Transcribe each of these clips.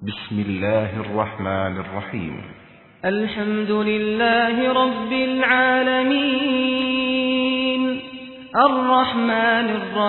بسم الله الرحمن الرحيم الحمد لله رب العالمين الرحمن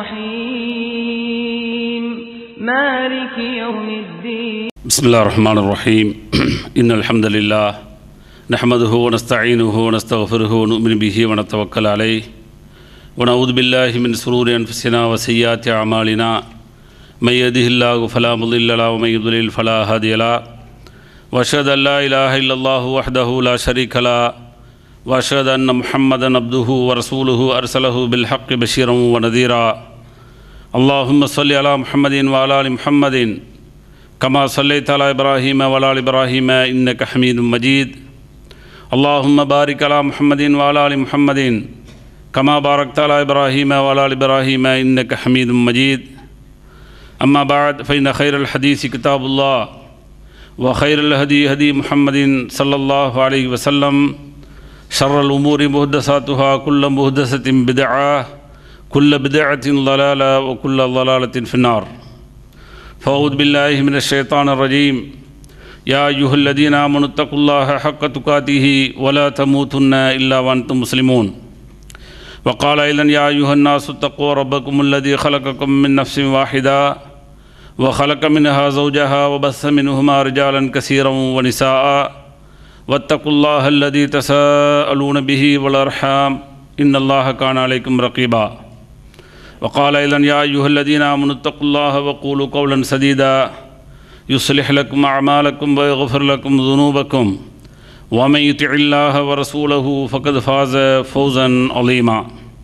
الرحيم مالك يوم الدين بسم الله الرحمن الرحيم إن الحمد لله نحمده ونستعينه ونستغفره ونؤمن به ونتوكل عليه ونعوذ بالله من شرور أنفسنا وسيئات أعمالنا من يهده الله فلا مضل له ومن يضلل فلا هادي له وأشهد أن لا إله إلا الله وحده لا شريك له وأشهد أن محمدا عبده ورسوله أرسله بالحق بشيرا ونذيرا اللهم صل على محمد وعلى آل محمد كما صليت على إبراهيم وعلى آل إبراهيم إنك حميد مجيد اللهم بارك على محمد وعلى آل محمد كما باركت على إبراهيم وعلى آل إبراهيم إنك حميد مجيد أما بعد فإن خير الحديث كتاب الله وخير الهدي هدي محمد صلى الله عليه وسلم شر الأمور محدثاتها كل محدثة بدعة كل بدعة ضلالة وكل ضلالة في النار فأعوذ بالله من الشيطان الرجيم يا أيها الذين آمنوا اتقوا الله حق تقاته ولا تموتن إلا وأنتم مسلمون وقال أيضا يا أيها الناس اتقوا ربكم الذي خلقكم من نفس واحدة وخلق منها زوجها وبث منهما رجالا كثيرا ونساء واتقوا الله الذي تساءلون به والأرحام إن الله كان عليكم رقيبا وقال أيضا يا أيها الذين آمنوا اتقوا الله وقولوا قولا سديدا يصلح لكم أعمالكم ويغفر لكم ذنوبكم ومن يطع الله ورسوله فقد فاز فوزا عظيما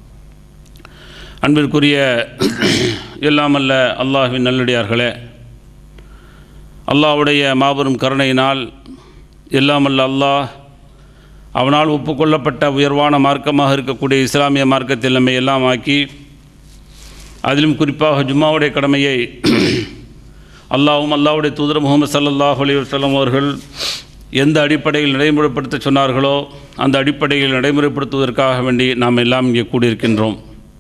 அன்பிற்குரிய எல்லாமல்ல அல்லாஹ்வின் நல்லடியார்களே அல்லாஹ்வுடைய மாபெரும் கருணையினால் எல்லாமல்ல அல்லாஹ் அவனால் ஒப்புக்கொள்ளப்பட்ட உயர்வான மார்க்கமாக இருக்கக்கூடிய இஸ்லாமிய மார்க்கத்தில் நம்மை எல்லாம் ஆக்கி அதிலும் குறிப்பாக ஜும்மாவுடைய கடமையை அல்லாவும் அல்லாவுடைய தூதர் முகமது சல்லல்லாஹ் அலி வல்லம் அவர்கள் எந்த அடிப்படையில் நடைமுறைப்படுத்த சொன்னார்களோ அந்த அடிப்படையில் நடைமுறைப்படுத்துவதற்காக வேண்டி நாம் எல்லாம் இங்கே கூடியிருக்கின்றோம்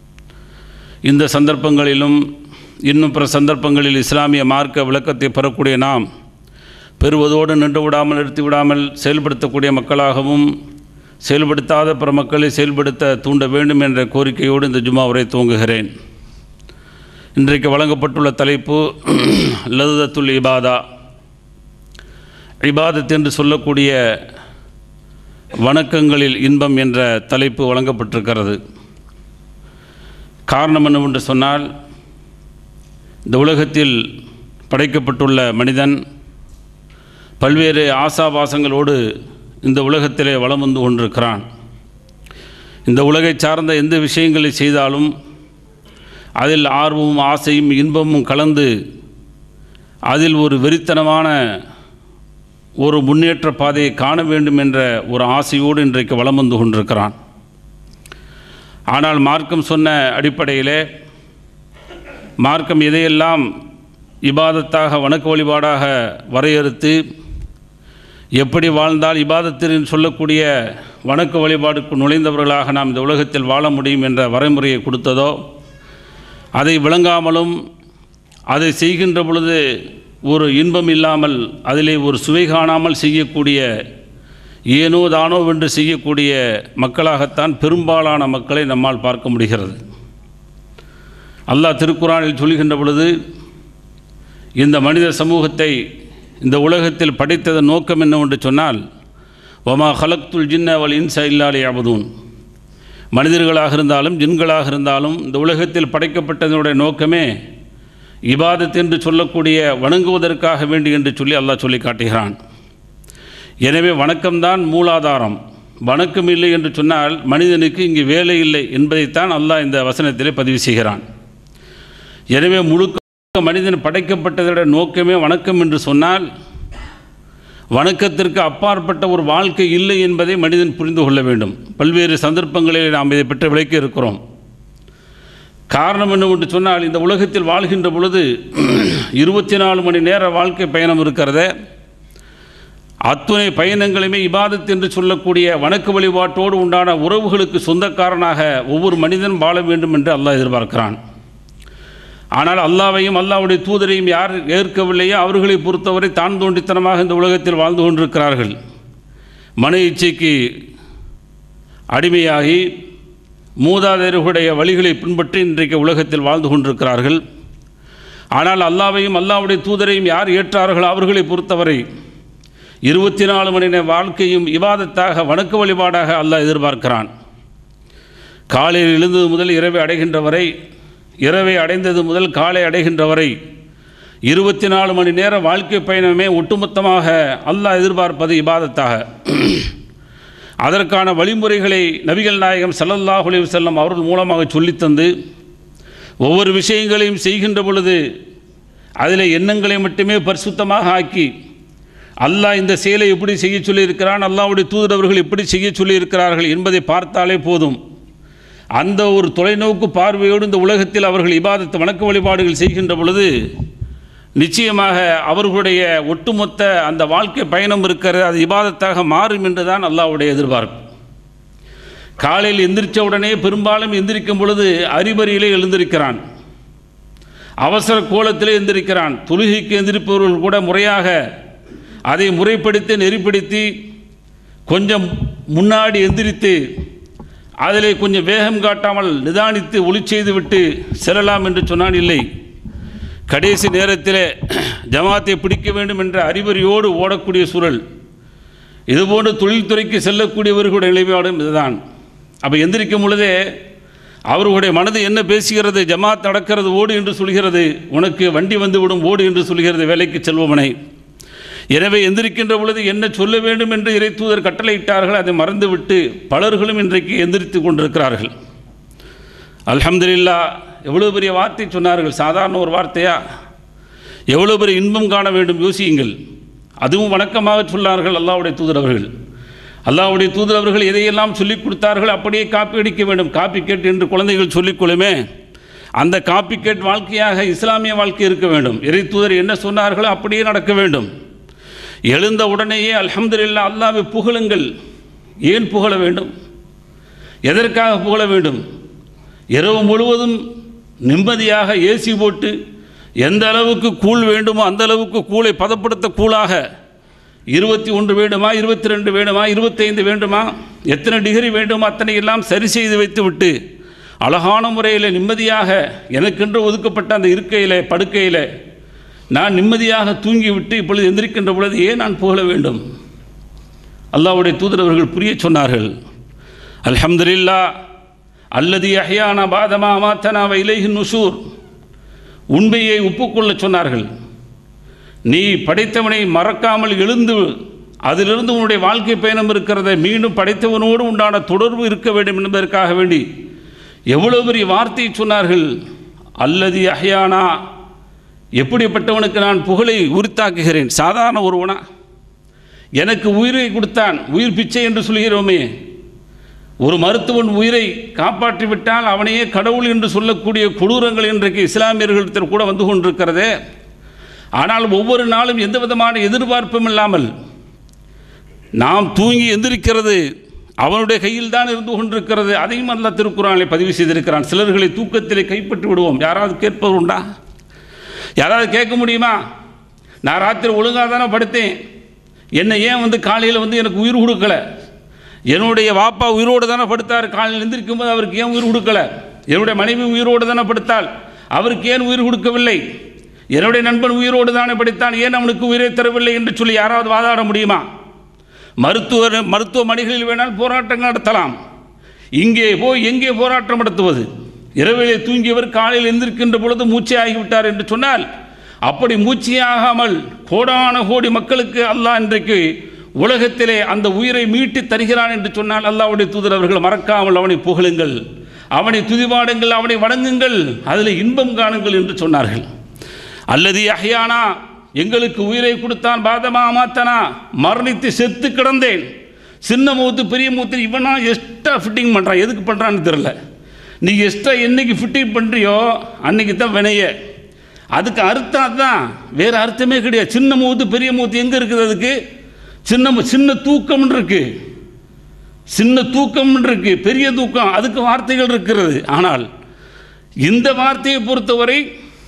இந்த சந்தர்ப்பங்களிலும் இன்னும் பிற சந்தர்ப்பங்களில் இஸ்லாமிய மார்க்க விளக்கத்தை பெறக்கூடிய நாம் பெறுவதோடு நின்று விடாமல் நிறுத்தி விடாமல் செயல்படுத்தக்கூடிய மக்களாகவும் செயல்படுத்தாத பிற மக்களை செயல்படுத்த தூண்ட வேண்டும் என்ற கோரிக்கையோடு இந்த ஜும்மா உரை துவங்குகிறேன் இன்றைக்கு வழங்கப்பட்டுள்ள தலைப்பு லதுதத்துல் இபாதா இபாதத் என்று சொல்லக்கூடிய வணக்கங்களில் இன்பம் என்ற தலைப்பு வழங்கப்பட்டிருக்கிறது காரணம் என்னவென்று சொன்னால் இந்த உலகத்தில் படைக்கப்பட்டுள்ள மனிதன் பல்வேறு ஆசாபாசங்களோடு இந்த உலகத்திலே வளம் வந்து கொண்டிருக்கிறான் இந்த உலகை சார்ந்த எந்த விஷயங்களை செய்தாலும் அதில் ஆர்வமும் ஆசையும் இன்பமும் கலந்து அதில் ஒரு வெறித்தனமான ஒரு முன்னேற்ற பாதையை காண வேண்டும் என்ற ஒரு ஆசையோடு இன்றைக்கு வளம் வந்து கொண்டிருக்கிறான் ஆனால் மார்க்கம் சொன்ன அடிப்படையிலே மார்க்கம் எதையெல்லாம் இபாதத்தாக வணக்க வழிபாடாக வரையறுத்து எப்படி வாழ்ந்தால் இபாதத்தின் சொல்லக்கூடிய வணக்க வழிபாடுக்கு நுழைந்தவர்களாக நாம் இந்த உலகத்தில் வாழ முடியும் என்ற வரைமுறையை கொடுத்ததோ அதை விளங்காமலும் அதை செய்கின்ற பொழுது ஒரு இன்பம் இல்லாமல் அதிலே ஒரு சுவை காணாமல் செய்யக்கூடிய ஏனோ தானோ வென்று செய்யக்கூடிய மக்களாகத்தான் பெரும்பாலான மக்களை நம்மால் பார்க்க முடிகிறது அல்லாஹ் திருக்குறானில் சொல்கின்ற பொழுது இந்த மனித சமூகத்தை இந்த உலகத்தில் படைத்ததன் நோக்கம் என்னவென்று சொன்னால் ஒமா ஹலக்துல் ஜின்ன அவள் இன்சா இல்லாலே அபதூன் மனிதர்களாக இருந்தாலும் ஜின்களாக இருந்தாலும் இந்த உலகத்தில் படைக்கப்பட்டதனுடைய நோக்கமே இபாதத் என்று சொல்லக்கூடிய வணங்குவதற்காக வேண்டி என்று சொல்லி அல்லாஹ் சொல்லி காட்டுகிறான் எனவே வணக்கம்தான் மூலாதாரம் வணக்கம் இல்லை என்று சொன்னால் மனிதனுக்கு இங்கு வேலை இல்லை என்பதைத்தான் அல்லாஹ் இந்த வசனத்திலே பதிவு செய்கிறான் எனவே முழுக்க மனிதன் படைக்கப்பட்டதோட நோக்கமே வணக்கம் என்று சொன்னால் வணக்கத்திற்கு அப்பாற்பட்ட ஒரு வாழ்க்கை இல்லை என்பதை மனிதன் புரிந்து கொள்ள வேண்டும் பல்வேறு சந்தர்ப்பங்களில் நாம் இதை பற்றி விளக்கி இருக்கிறோம் காரணம் என்னவென்று சொன்னால் இந்த உலகத்தில் வாழ்கின்ற பொழுது இருபத்தி நாலு மணி நேர வாழ்க்கை பயணம் இருக்கிறத அத்துணை பயணங்களுமே இபாதத் என்று சொல்லக்கூடிய வணக்க வழிபாட்டோடு உண்டான உறவுகளுக்கு சொந்தக்காரனாக ஒவ்வொரு மனிதன் வாழ வேண்டும் என்று அல்லாஹ் எதிர்பார்க்கிறான் ஆனால் அல்லாவையும் அல்லாவுடைய தூதரையும் யார் ஏற்கவில்லையோ அவர்களை பொறுத்தவரை தான் தோண்டித்தனமாக இந்த உலகத்தில் வாழ்ந்து கொண்டிருக்கிறார்கள் மன இச்சைக்கு அடிமையாகி மூதாதையர்களுடைய வழிகளை பின்பற்றி இன்றைக்கு உலகத்தில் வாழ்ந்து கொண்டிருக்கிறார்கள் ஆனால் அல்லாவையும் அல்லாவுடைய தூதரையும் யார் ஏற்றார்களோ அவர்களை பொறுத்தவரை இருபத்தி நாலு மணி நேர வாழ்க்கையும் இவாதத்தாக வணக்க வழிபாடாக அல்லாஹ் எதிர்பார்க்கிறான் காலையில் எழுந்தது முதல் இரவை அடைகின்ற வரை இரவை அடைந்தது முதல் காலை அடைகின்ற வரை இருபத்தி நாலு மணி நேர வாழ்க்கை பயணமே ஒட்டுமொத்தமாக அல்லாஹ் எதிர்பார்ப்பது இபாதத்தாக அதற்கான வழிமுறைகளை நபிகள் நாயகம் ஸல்லல்லாஹு அலைஹி வஸல்லம் அவர்கள் மூலமாக சொல்லித்தந்து ஒவ்வொரு விஷயங்களையும் செய்கின்ற பொழுது அதில் எண்ணங்களை மட்டுமே பரிசுத்தமாக ஆக்கி அல்லாஹ் இந்த செயலை எப்படி செய்ய சொல்லியிருக்கிறான் அல்லாஹ்வுடைய தூதரவர்கள் எப்படி செய்ய சொல்லியிருக்கிறார்கள் என்பதை பார்த்தாலே போதும் அந்த ஒரு தொலைநோக்கு பார்வையோடு இந்த உலகத்தில் அவர்கள் இபாதத்து வணக்க வழிபாடுகள் செய்கின்ற பொழுது நிச்சயமாக அவர்களுடைய ஒட்டுமொத்த அந்த வாழ்க்கை பயணம் இருக்கிறது அது இபாதத்தாக மாறும் என்று தான் அல்லாஹ்வுடைய எதிர்பார்ப்பு காலையில் எந்திரிச்ச உடனே பெரும்பாலும் எந்திரிக்கும் பொழுது அறிபறியிலே எழுந்திருக்கிறான் அவசர கோலத்திலே எந்திரிக்கிறான் தொழுகைக்கு எந்திரிப்பவர்கள் கூட முறையாக அதை முறைப்படுத்தி நெறிப்படுத்தி கொஞ்சம் முன்னாடி எந்திரித்து அதிலே கொஞ்சம் வேகம் காட்டாமல் நிதானித்து ஒளி செய்து விட்டு செல்லலாம் என்று சொன்னான் இல்லை கடைசி நேரத்தில் ஜமாத்தை பிடிக்க வேண்டும் என்ற அறிவுரையோடு ஓடக்கூடிய சூழல் இதுபோன்று தொழில்துறைக்கு செல்லக்கூடியவர்களுடைய நிலைப்பாடும் இதுதான் அப்போ எந்திரிக்கும் பொழுதே அவர்களுடைய மனது என்ன பேசுகிறது ஜமாத் நடக்கிறது ஓடு என்று சொல்கிறது உனக்கு வண்டி வந்துவிடும் ஓடு என்று சொல்கிறது வேலைக்கு செல்வமனை எனவே எந்திரிக்கின்ற பொழுது என்ன சொல்ல வேண்டும் என்று இறை தூதர் கட்டளையிட்டார்கள் அதை மறந்துவிட்டு பலர்களும் இன்றைக்கு எந்திரித்து கொண்டிருக்கிறார்கள் அல்ஹம்துலில்லா எவ்வளோ பெரிய வார்த்தை சொன்னார்கள் சாதாரண ஒரு வார்த்தையா எவ்வளோ பெரிய இன்பம் காண வேண்டும் யோசியுங்கள் அதுவும் வணக்கமாக சொன்னார்கள் அல்லாவுடைய தூதர் அவர்கள் அல்லாவுடைய தூதர் அவர்கள் எதையெல்லாம் சொல்லிக் கொடுத்தார்கள் அப்படியே காப்பி அடிக்க வேண்டும் காப்பி கேட் என்று குழந்தைகள் சொல்லிக்கொள்ளுமே அந்த காப்பி கேட் வாழ்க்கையாக இஸ்லாமிய வாழ்க்கை இருக்க வேண்டும் இறை தூதர் என்ன சொன்னார்களோ அப்படியே நடக்க வேண்டும் எழுந்த உடனேயே அல்ஹம்துலில்லா அல்லாவை புகழுங்கள் ஏன் புகழ வேண்டும் எதற்காக புகழ வேண்டும் இரவு முழுவதும் நிம்மதியாக ஏசி போட்டு எந்த அளவுக்கு கூழ் வேண்டுமோ அந்த அளவுக்கு கூளை பதப்படுத்த கூழாக இருபத்தி ஒன்று வேண்டுமா இருபத்தி ரெண்டு வேண்டுமா இருபத்தைந்து வேண்டுமா எத்தனை டிகிரி வேண்டுமோ அத்தனை எல்லாம் சரி செய்து வைத்து விட்டு அழகான முறையில் நிம்மதியாக எனக்கென்று ஒதுக்கப்பட்ட அந்த இருக்கையில் படுக்கையில் நான் நிம்மதியாக தூங்கிவிட்டு இப்பொழுது எந்திரிக்கின்ற பொழுது ஏன் நான் புகழ வேண்டும் அல்லாஹ்வுடைய தூதர் அவர்கள் புரிய சொன்னார்கள் அல்ஹம்துலில்லா அல்லது அஹ்யானா பாதமா மாத்தனா இலைஹி நுசூர் உண்மையை ஒப்புக்கொள்ள சொன்னார்கள் நீ படைத்தவனை மறக்காமல் எழுந்து அதிலிருந்து உன்னுடைய வாழ்க்கை பயணம் இருக்கிறத மீண்டும் படைத்தவனோடு உண்டான தொடர்பு இருக்க வேண்டும் என்பதற்காக வேண்டி எவ்வளவு பெரிய வார்த்தையை சொன்னார்கள் அல்லது அஹ்யானா எப்படிப்பட்டவனுக்கு நான் புகழை உரித்தாக்குகிறேன் சாதாரண ஒருவனா எனக்கு உயிரை கொடுத்தான் உயிர் பிச்சை என்று சொல்கிறோமே ஒரு மருத்துவன் உயிரை காப்பாற்றி விட்டால் அவனையே கடவுள் என்று சொல்லக்கூடிய கொடூரங்கள் இன்றைக்கு இஸ்லாமியர்களிடத்தில் கூட வந்து கொண்டிருக்கிறதே ஆனால் ஒவ்வொரு நாளும் எந்த விதமான எதிர்பார்ப்பும் இல்லாமல் நாம் தூங்கி எந்திரிக்கிறது அவனுடைய கையில் தான் இருந்து கொண்டிருக்கிறது அதையும் அல்ல திருக்குறானை பதிவு செய்திருக்கிறான் சிலர்களை தூக்கத்திலே கைப்பற்றி விடுவோம் யாராவது கேட்பது உண்டா யாராவது கேட்க முடியுமா நான் ராத்திரி ஒழுங்காக தானே படுத்தேன் என்னை ஏன் வந்து காலையில் வந்து எனக்கு உயிர் கொடுக்கல என்னுடைய வாப்பா உயிரோடு தானே படுத்தார் காலையில் எந்திரிக்கும் போது அவருக்கு ஏன் உயிர் கொடுக்கல என்னுடைய மனைவி உயிரோடு தானே படுத்தாள் அவருக்கு ஏன் உயிர் கொடுக்கவில்லை என்னுடைய நண்பன் உயிரோடு தானே படித்தான் ஏன் அவனுக்கு உயிரை தரவில்லை என்று சொல்லி யாராவது வாதாட முடியுமா மருத்துவர் மருத்துவமனைகளில் வேணால் போராட்டங்கள் நடத்தலாம் இங்கே போய் எங்கே போராட்டம் நடத்துவது இரவிலே தூங்கியவர் காலையில் எந்திருக்கின்ற பொழுது மூச்சை ஆகிவிட்டார் என்று சொன்னால் அப்படி மூச்சையாகாமல் கோடான கோடி மக்களுக்கு அல்லாஹ் இன்றைக்கு உலகத்திலே அந்த உயிரை மீட்டு தருகிறான் என்று சொன்னால் அல்லாஹ்வுடைய தூதர் அவர்கள் மறக்காமல் அவனை புகழுங்கள் அவனை துதிபாடுங்கள் அவனை வணங்குங்கள் அதில் இன்பம் காணுங்கள் என்று சொன்னார்கள் அல்லது அஹ்யானா எங்களுக்கு உயிரை கொடுத்தான் பாதமா மாத்தனா மரணித்து செத்து கிடந்தேன் சின்ன மூத்து பெரிய மூத்து இவனா எக்ஸ்ட்ரா ஃபிட்டிங் பண்ணுறான் எதுக்கு பண்ணுறான்னு தெரில நீ எக்ஸ்ட்ரா என்னைக்கு ஃபிட்டிங் பண்ணுறியோ அன்னைக்கு தான் வினைய அதுக்கு அர்த்தம் அதுதான் வேறு அர்த்தமே கிடையாது சின்ன மூத்து பெரிய மூத்து எங்கே இருக்குது அதுக்கு சின்ன மு- சின்ன தூக்கம்னு இருக்கு சின்ன தூக்கம்னு இருக்கு பெரிய தூக்கம் அதுக்கு வார்த்தைகள் இருக்கிறது ஆனால் இந்த வார்த்தையை பொறுத்தவரை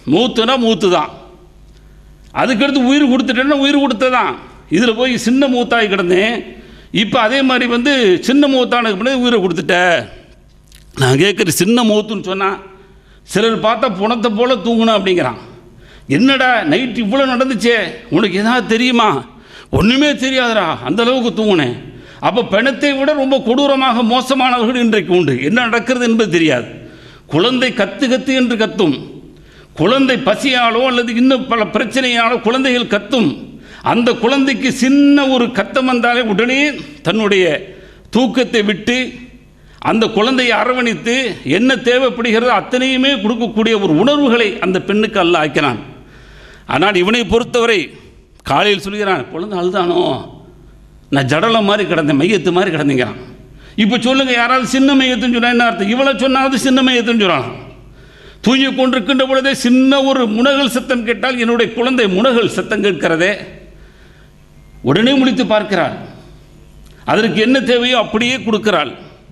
மூத்துனா மூத்து தான் அதுக்கடுத்து உயிர் கொடுத்துட்டேன்னா உயிர் கொடுத்ததான் இதில் போய் சின்ன மூத்தாகி கிடந்தேன் இப்போ அதே மாதிரி வந்து சின்ன மூத்தானதுக்கு பின்னாடி உயிரை கொடுத்துட்ட நான் கேட்குற சின்ன மூத்துன்னு சொன்னால் சிலர் பார்த்தா புணத்தை போல தூங்கணும் அப்படிங்கிறான் என்னடா நைட் இவ்வளோ நடந்துச்சே உனக்கு ஏதாவது தெரியுமா ஒன்றுமே தெரியாதுடா அந்த அளவுக்கு தூங்கினேன் அப்போ பிணத்தை விட ரொம்ப கொடூரமாக மோசமானவர்கள் இன்றைக்கு உண்டு என்ன நடக்கிறது என்பது தெரியாது குழந்தை கத்து கத்து என்று கத்தும் குழந்தை பசியாலோ அல்லது இன்னும் பல பிரச்சனையாலோ குழந்தைகள் கத்தும் அந்த குழந்தைக்கு சின்ன ஒரு கத்தம் வந்தாலே உடனே தன்னுடைய தூக்கத்தை விட்டு அந்த குழந்தையை அரவணைத்து என்ன தேவைப்படுகிறதோ அத்தனையுமே கொடுக்கக்கூடிய ஒரு உணர்வுகளை அந்த பெண்ணுக்கு அல்ல ஆக்கினான் ஆனால் இவனை பொறுத்தவரை காலையில் சொல்கிறான் குழந்தை அழுதானோ நான் ஜடலம் மாதிரி கிடந்தேன் மையத்து மாதிரி கிடந்தேங்கிறான் இப்போ சொல்லுங்க யாராவது சின்ன மையத்துன்னு சொன்னா என்ன அர்த்தம் இவளை சொன்னாவது சின்ன மையத்துன்னு சொல்லலாம் தூங்கி கொண்டிருக்கின்ற பொழுதே சின்ன ஒரு முனகல் சத்தம் கேட்டால் என்னுடைய குழந்தை முனகல் சத்தம் கேட்கிறதே உடனே முடித்து பார்க்கிறாள் அதற்கு என்ன தேவையோ அப்படியே கொடுக்கிறாள்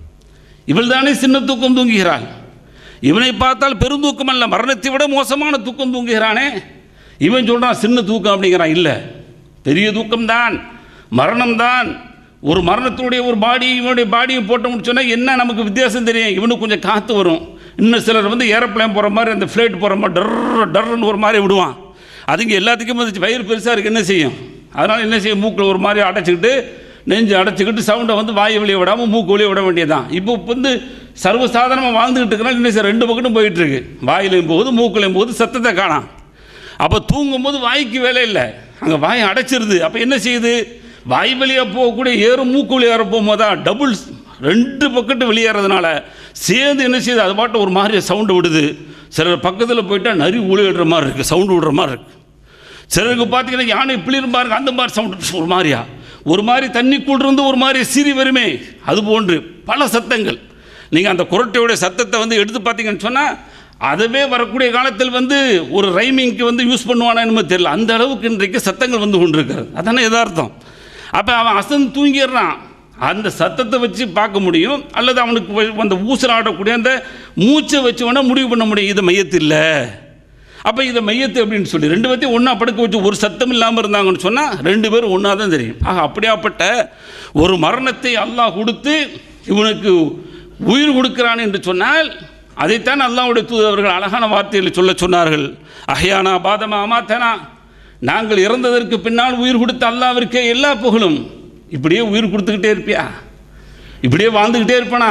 இவள் தானே சின்ன தூக்கம் தூங்குகிறாள் இவனை பார்த்தால் பெருந்தூக்கம் அல்ல மரணத்தை விட மோசமான தூக்கம் தூங்குகிறானே இவன் சொல்றான் சின்ன தூக்கம் அப்படிங்கிறான் இல்லை பெரிய தூக்கம்தான் மரணம்தான் ஒரு மரணத்தினுடைய ஒரு பாடி இவனுடைய பாடியை போட்டோம்னு சொன்னால் என்ன நமக்கு வித்தியாசம் தெரியும் இவனுக்கு கொஞ்சம் காற்று வரும் இன்னும் சிலர் வந்து ஏரோப்ளேன் போகிற மாதிரி அந்த ஃப்ளைட் போகிற மாதிரி டர் டர்ன்னு ஒரு மாதிரி விடுவான் அதுங்க எல்லாத்துக்கும் வந்துச்சு வயிறு பெருசாக இருக்கு என்ன செய்யும் அதனால் என்ன செய்யும் மூக்கில் ஒரு மாதிரி அடைச்சிக்கிட்டு நெஞ்சு அடைச்சிக்கிட்டு சவுண்டை வந்து வாயை வெளியே விடாமல் மூக்கு வெளியே விட வேண்டியதுதான் இப்போ வந்து சர்வசாதாரணமாக வாழ்ந்துக்கிட்டு இருக்கிறனால என்ன செய்ய ரெண்டு பக்கமும் போயிட்டு இருக்கு வாயிலையும் போகுது மூக்குலையும் போகுது சத்தத்தை காணாம் அப்போ தூங்கும்போது வாய்க்கு வேலை இல்லை அங்கே வாயை அடைச்சிருது அப்போ என்ன செய்யுது வாய் வழியாக போகக்கூடிய ஏறும் மூக்கு வழியாக போகும்போதா டபுள் ரெண்டு பக்கத்து வெளியேறதுனால சேர்ந்து என்ன செய்யுது அது பாட்டு ஒரு மாதிரி சவுண்டு விடுது சிலர் பக்கத்தில் போயிட்டா நரி உழுகிடுற மாதிரி இருக்குது சவுண்டு விடுற மாதிரி இருக்குது சிலருக்கு பார்த்தீங்கன்னா யானை பிளிரும் பாருங்க அந்த மாதிரி சவுண்ட் ஒரு மாதிரியா ஒரு மாதிரி தண்ணிக்குள் இருந்து ஒரு மாதிரி சிரி வருமே அது போன்று பல சத்தங்கள் நீங்கள் அந்த குரட்டையுடைய சத்தத்தை வந்து எடுத்து பார்த்தீங்கன்னு சொன்னால் அதுவே வரக்கூடிய காலத்தில் வந்து ஒரு ரைமிங்க்கு வந்து யூஸ் பண்ணுவானா என்னமோ தெரியல அந்த அளவுக்கு இன்றைக்கு சத்தங்கள் வந்து கொண்டிருக்கிறது அதானே எதார்த்தம் அப்போ அவன் அசந்து தூங்கிடுறான் அந்த சத்தத்தை வச்சு பார்க்க முடியும் அல்லது அவனுக்கு வ- அந்த ஊசலாடக்கூடிய அந்த மூச்சை வச்சு வேணால் முடிவு பண்ண முடியும் இது மையத்து இல்லை அப்போ இதை மையத்து அப்படின்னு சொல்லி ரெண்டு பேர்த்தையும் ஒன்றா படுக்க வச்சு ஒரு சத்தம் இல்லாமல் இருந்தாங்கன்னு சொன்னால் ரெண்டு பேரும் ஒன்றா தான் தெரியும் ஆக அப்படியாப்பட்ட ஒரு மரணத்தை அல்லாஹ் கொடுத்து இவனுக்கு உயிர் கொடுக்கிறான் என்று சொன்னால் அதைத்தான் அல்லாஹ்வுடைய தூதர்கள் அழகான வார்த்தையில் சொல்ல சொன்னார்கள் அஹ்யானா பாதமா அமாத்தனா நாங்கள் இறந்ததற்கு பின்னால் உயிர் கொடுத்த அல்லாவிற்கே எல்லா புகழும் இப்படியே உயிர் கொடுத்துக்கிட்டே இருப்பியா இப்படியே வாழ்ந்துக்கிட்டே இருப்பனா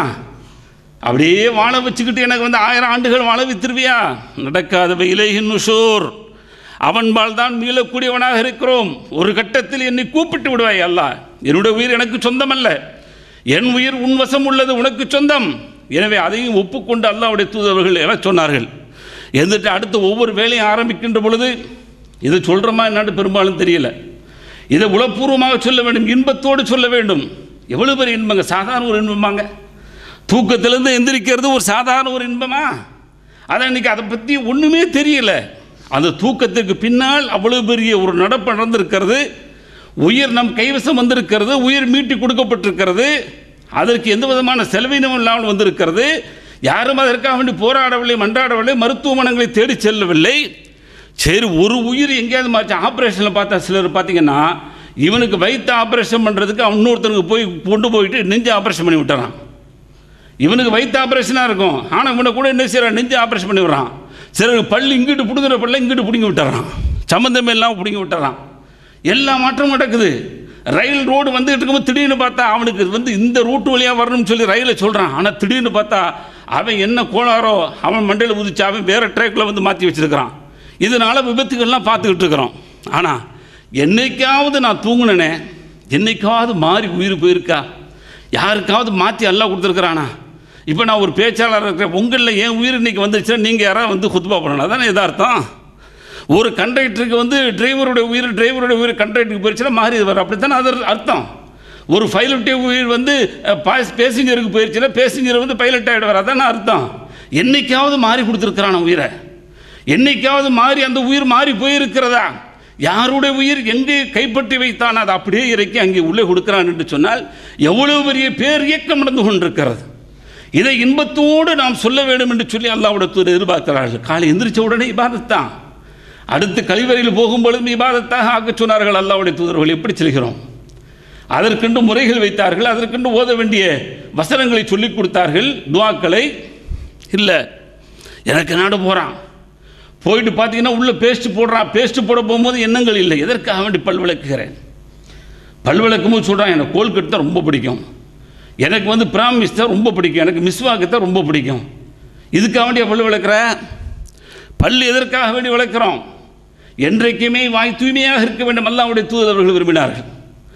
அப்படியே வாழ வச்சுக்கிட்டு எனக்கு வந்து ஆயிரம் ஆண்டுகள் வாழ வைத்திருவியா நடக்காதவை இலையின் நுஷூர் அவன்பால் தான் மீளக்கூடியவனாக இருக்கிறோம் ஒரு கட்டத்தில் என்னை கூப்பிட்டு விடுவாய் அல்லாஹ் என்னுடைய உயிர் எனக்கு சொந்தமல்ல என் உயிர் உன் வசம் உள்ளது உனக்கு சொந்தம் எனவே அதையும் ஒப்புக்கொண்டு அல்லாஹ்வுடைய தூதர்கள் என சொன்னார்கள் எந்திட்டு அடுத்து ஒவ்வொரு வேலையும் ஆரம்பிக்கின்ற பொழுது இதை சொல்கிறோமா என்னன்னு பெரும்பாலும் தெரியல இதை உளப்பூர்வமாக சொல்ல வேண்டும் இன்பத்தோடு சொல்ல வேண்டும் எவ்வளவு பெரிய இன்பங்க சாதாரண ஒரு இன்பமாங்க தூக்கத்திலேருந்து எந்திரிக்கிறது ஒரு சாதாரண ஒரு இன்பமா அதான் இன்னைக்கு அதை பற்றி ஒன்றுமே தெரியல அந்த தூக்கத்துக்கு பின்னால் அவ்வளவு பெரிய ஒரு நடப்பு நடந்திருக்கிறது உயிர் நம் கைவசம் வந்திருக்கிறது உயிர் மீட்டி கொடுக்கப்பட்டிருக்கிறது அதற்கு எந்த விதமான செலவினமும் இல்லாமல் வந்திருக்கிறது யாரும் அதற்காக வேண்டி போராடவில்லை மன்றாடவில்லை மருத்துவமனைகளை தேடி செல்லவில்லை சரி ஒரு உயிர் எங்கேயாவது மாச்சு ஆப்ரேஷனில் பார்த்தா சிலர் பார்த்தீங்கன்னா இவனுக்கு வயிற்று ஆப்ரேஷன் பண்ணுறதுக்கு அவன் இன்னொருத்தனுக்கு போய் கொண்டு போயிட்டு நெஞ்சு ஆப்ரேஷன் பண்ணி விட்டுறான் இவனுக்கு வயிற்று ஆப்ரேஷனாக இருக்கும் ஆனால் இவனை கூட என்ன செய்கிறான் நெஞ்சு ஆப்ரேஷன் பண்ணி விடுறான் சிலருக்கு பல்லு இங்கிட்டு பிடுங்குற பல்ல இங்கிட்டு பிடுங்கி விட்டுறான் சம்மந்தமே இல்லாமல் பிடுங்கி விட்டுறான் எல்லா மாற்றமும் நடக்குது ரயில் ரோடு வந்துகிட்டு இருக்கும்போது திடீர்னு பார்த்தா அவனுக்கு வந்து இந்த ரூட்டு வழியாக வரணும்னு சொல்லி ரயிலை சொல்கிறான் ஆனால் திடீர்னு பார்த்தா அவன் என்ன கோளாரோ அவன் மண்டையில் உதிச்சு அவன் வேறு ட்ராக்கில் வந்து மாற்றி வச்சிருக்கிறான் இதனால் விபத்துகள்லாம் பார்த்துக்கிட்டு இருக்கிறோம் ஆனால் என்னைக்காவது நான் தூங்குனேனே என்னைக்காவது மாறி உயிர் போயிருக்கா யாருக்காவது மாற்றி எல்லாம் கொடுத்துருக்குறானா இப்போ நான் ஒரு பேச்சாளர் இருக்கிறேன் உங்களில் ஏன் உயிர் இன்னைக்கு வந்துருச்சுன்னா நீங்கள் யாராவது வந்து குத்துபா பண்ணணும் அதானே எதார்த்தம் ஒரு கண்டக்டருக்கு வந்து டிரைவருடைய உயிர் டிரைவருடைய உயிர் கண்டக்டருக்கு போயிடுச்சுன்னா மாறி வரும் அப்படித்தானே அது அர்த்தம் ஒரு பைலட்டுடைய உயிர் வந்து பேசஞ்சருக்கு போயிடுச்சுன்னா பேசஞ்சர் வந்து பைலட் ஆகிடுவார் அதானே அர்த்தம் என்னைக்காவது மாறி கொடுத்துருக்குறான உயிரை என்னைக்காவது மாறி அந்த உயிர் மாறி போயிருக்கிறதா யாருடைய உயிர் எங்கே கைப்பற்றி வைத்தான் அதை அப்படியே இறக்கி அங்கே உள்ளே கொடுக்கிறான் என்று சொன்னால் எவ்வளவு பெரிய பேர் இயக்கம் நடந்து கொண்டிருக்கிறது இதை இன்பத்தோடு நாம் சொல்ல வேண்டும் என்று சொல்லி அல்லாஹ்வுடைய தூதர் எதிர்பார்க்கிறார்கள் காலை எந்திரிச்ச உடனே இபாதத்தான் அடுத்து கழிவறையில் போகும்பொழுதும் இபாதத்தாக ஆக்கச் சொன்னார்கள் அல்லாஹ்வுடைய தூதர்கள் எப்படி செல்கிறோம் அதற்கென்று முறைகள் வைத்தார்கள் அதற்கென்று ஓத வேண்டிய வசனங்களை சொல்லிக் கொடுத்தார்கள் துவாக்களை இல்லை எனக்கு நாடு போகிறான் போயிட்டு பார்த்தீங்கன்னா உள்ளே பேஸ்ட் போடுறான் பேஸ்ட் போட போகும்போது எண்ணங்கள் இல்லை எதற்காக வேண்டி பல் விளக்குகிறேன் பல் விளக்கும்போது சொல்கிறான் எனக்கு கோல்கட் தான் ரொம்ப பிடிக்கும் எனக்கு வந்து பிராமிஸ் தான் ரொம்ப பிடிக்கும் எனக்கு மிஸ்வாக்கு தான் ரொம்ப பிடிக்கும் இதுக்காக வேண்டிய பல் விளக்குற பல் எதற்காக வேண்டி விளக்குறோம் என்றைக்குமே வாய் தூய்மையாக இருக்க வேண்டும் அல்லாவுடைய தூதரவர்கள் விரும்பினார்கள்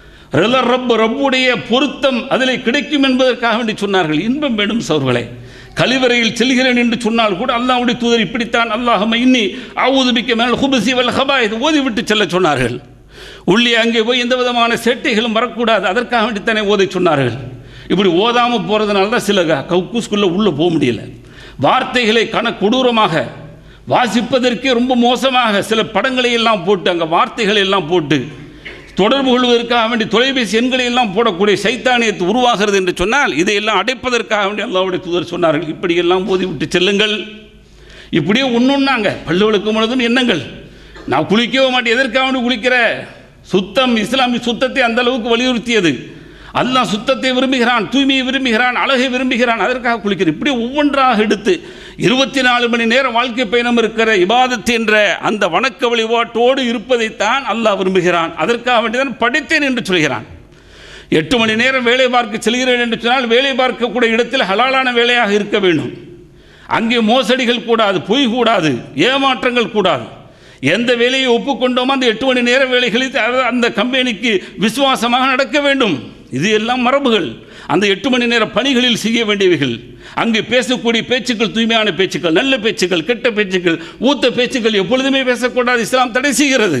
ரல ரப் ரப்புடைய பொருத்தம் அதில் கிடைக்கும் என்பதற்காக வேண்டி சொன்னார்கள் இன்பம் வேண்டும் சவர்களே கழிவறையில் செல்கிறேன் என்று சொன்னால் கூட அல்லாஹ்வுடைய தூதர் இப்படித்தான் அல்லாஹ் இன்னி ஆவுதுபிக்க மேல் ஹுபசி வல் ஹபா இது ஓதிவிட்டு செல்ல சொன்னார்கள் உள்ளே அங்கே போய் எந்த விதமான சேட்டைகளும் வரக்கூடாது அதற்காக வேண்டித்தானே ஓதை சொன்னார்கள் இப்படி ஓதாமல் போகிறதுனால தான் சில கவுக்கூஸ்குள்ளே உள்ளே போக முடியல வார்த்தைகளை கன கொடூரமாக வாசிப்பதற்கே ரொம்ப மோசமாக சில படங்களை எல்லாம் போட்டு அங்கே வார்த்தைகளை எல்லாம் போட்டு தொடர்பு கொள்வதற்காக வேண்டி தொலைபேசி எண்களை எல்லாம் போடக்கூடிய சைத்தானியத்து உருவாகிறது என்று சொன்னால் இதையெல்லாம் அடைப்பதற்காக வேண்டி அல்லாவுடைய தூதர் சொன்னார்கள் இப்படியெல்லாம் போதி விட்டு செல்லுங்கள் இப்படியே ஒன்றுன்னாங்க பல்லு விளக்கும் பொழுதும் எண்ணங்கள் நான் குளிக்கவே மாட்டேன் எதற்காக வேண்டி குளிக்கிற சுத்தம் இஸ்லாமிய சுத்தத்தை அந்த அளவுக்கு வலியுறுத்தியது அல்லாஹ் சுத்தத்தை விரும்புகிறான் தூய்மையை விரும்புகிறான் அழகை விரும்புகிறான் அதற்காக குளிக்கிறார் இப்படி ஒவ்வொன்றாக எடுத்து இருபத்தி நாலு மணி நேரம் வாழ்க்கை பயணம் இருக்கிற இபாதத் என்ற அந்த வணக்க வழிபாட்டோடு இருப்பதைத்தான் அல்லாஹ் விரும்புகிறான் அதற்காக வேண்டிதான் படித்தேன் என்று சொல்கிறான் எட்டு மணி நேரம் வேலை பார்க்க செல்கிறேன் என்று சொன்னால் வேலை பார்க்கக்கூடிய இடத்தில் ஹலாலான வேலையாக இருக்க வேண்டும் அங்கே மோசடிகள் கூடாது பொய் கூடாது ஏமாற்றங்கள் கூடாது எந்த வேலையை ஒப்புக்கொண்டோமோ அந்த எட்டு மணி நேர வேலைகளில் அது- அந்த கம்பெனிக்கு விசுவாசமாக நடக்க வேண்டும் இது எல்லாம் மரபுகள் அந்த எட்டு மணி நேர பணிகளில் செய்ய வேண்டியவைகள் அங்கே பேசக்கூடிய பேச்சுக்கள் தூய்மையான பேச்சுக்கள் நல்ல பேச்சுக்கள் கெட்ட பேச்சுக்கள் ஊத்த பேச்சுக்கள் எப்பொழுதுமே பேசக்கூடாது இஸ்லாம் தடை செய்கிறது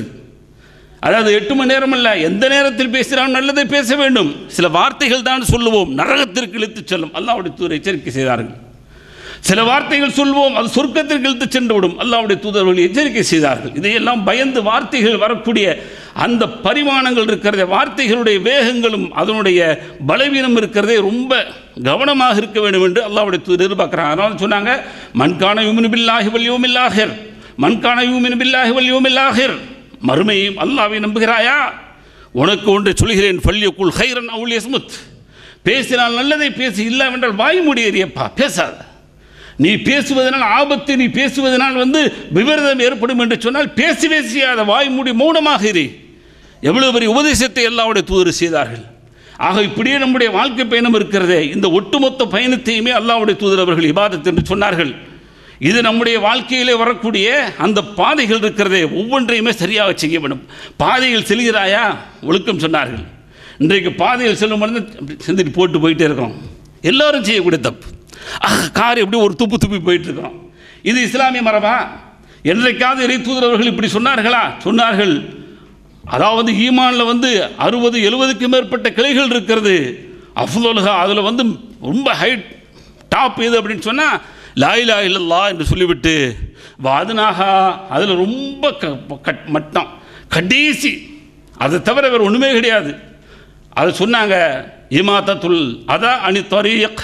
அதாவது எட்டு மணி நேரம் அல்ல எந்த நேரத்தில் பேசினாலும் நல்லதை பேச வேண்டும் சில வார்த்தைகள் தான் சொல்லுவோம் நரகத்திற்கு இழுத்துச் செல்லும் அல்லாவுடைய தூதர் எச்சரிக்கை செய்தார்கள் சில வார்த்தைகள் சொல்வோம் அது சொர்க்கத்திற்கு இழுத்து சென்று விடும் அல்லாவுடைய தூதர்கள் எச்சரிக்கை செய்தார்கள் இதையெல்லாம் பயந்து வார்த்தைகள் வரக்கூடிய அந்த பரிமாணங்கள் இருக்கிறதே வார்த்தைகளுடைய வேகங்களும் அதனுடைய பலவீனம் இருக்கிறதே ரொம்ப கவனமாக இருக்க வேண்டும் என்று அல்லாவுடைய தூதர் எதிர்பார்க்குறாங்க அதனால சொன்னாங்க மண்கான யூமின் பில்லாஹி வல் யூமில் ஆஹிர் மண்கான யூமின் பில்லாஹி வல் யூமில் ஆஹிர் மறுமையும் அல்லாவை நம்புகிறாயா உனக்கு ஒன்று சொல்கிறேன் ஃபல்யக்குல் ஹைரன் அவுல் யஸ்முத் பேசினால் நல்லதை பேசு இல்லாவென்றால் வாய் முடியறியப்பா பேசாத நீ பேசுவதனால் ஆபத்து நீ பேசுவதனால் வந்து விபரீதம் ஏற்படும் என்று சொன்னால் பேசி பேசி அதை வாய் மூடி மௌனமாக இரு எவ்வளவு பெரிய உபதேசத்தை எல்லாருடைய தூதர் செய்தார்கள் ஆக இப்படியே நம்முடைய வாழ்க்கை பயணம் இருக்கிறதே இந்த ஒட்டுமொத்த பயணத்தையுமே அல்லாஹ்வுடைய தூதர் அவர்கள் இபாதத் என்று சொன்னார்கள் இது நம்முடைய வாழ்க்கையிலே வரக்கூடிய அந்த பாதைகள் இருக்கிறதே ஒவ்வொன்றையுமே சரியாக செய்ய வேண்டும் பாதையில் செல்கிறாயா ஒழுக்கம் சொன்னார்கள் இன்றைக்கு பாதையில் செல்லும் பொழுது அப்படி செஞ்சுட்டு போட்டு போயிட்டே இருக்கிறோம் எல்லாரும் செய்யக்கூடிய தப்பு ஆஹ், கார் எப்படி ஒரு துப்பு துப்பி போயிட்டு இருக்கிறோம் இது இஸ்லாமிய மரபா என்றைக்காவது இறை தூதர் அவர்கள் இப்படி சொன்னார்களா சொன்னார்கள் அதாவது ஈமானில் வந்து அறுபது எழுபதுக்கு மேற்பட்ட கிளைகள் இருக்கிறது அஃதுலுகா அதில் வந்து ரொம்ப ஹைட் டாப் எது அப்படின்னு சொன்னால் லாயிலா இல்லல்லா என்று சொல்லிவிட்டு வாதுனாகா அதில் ரொம்ப க கட் மட்டம் கடைசி அதை தவிர வேறு ஒன்றுமே கிடையாது அது சொன்னாங்க இமாத்தத்துல் அதா அணி தரீக்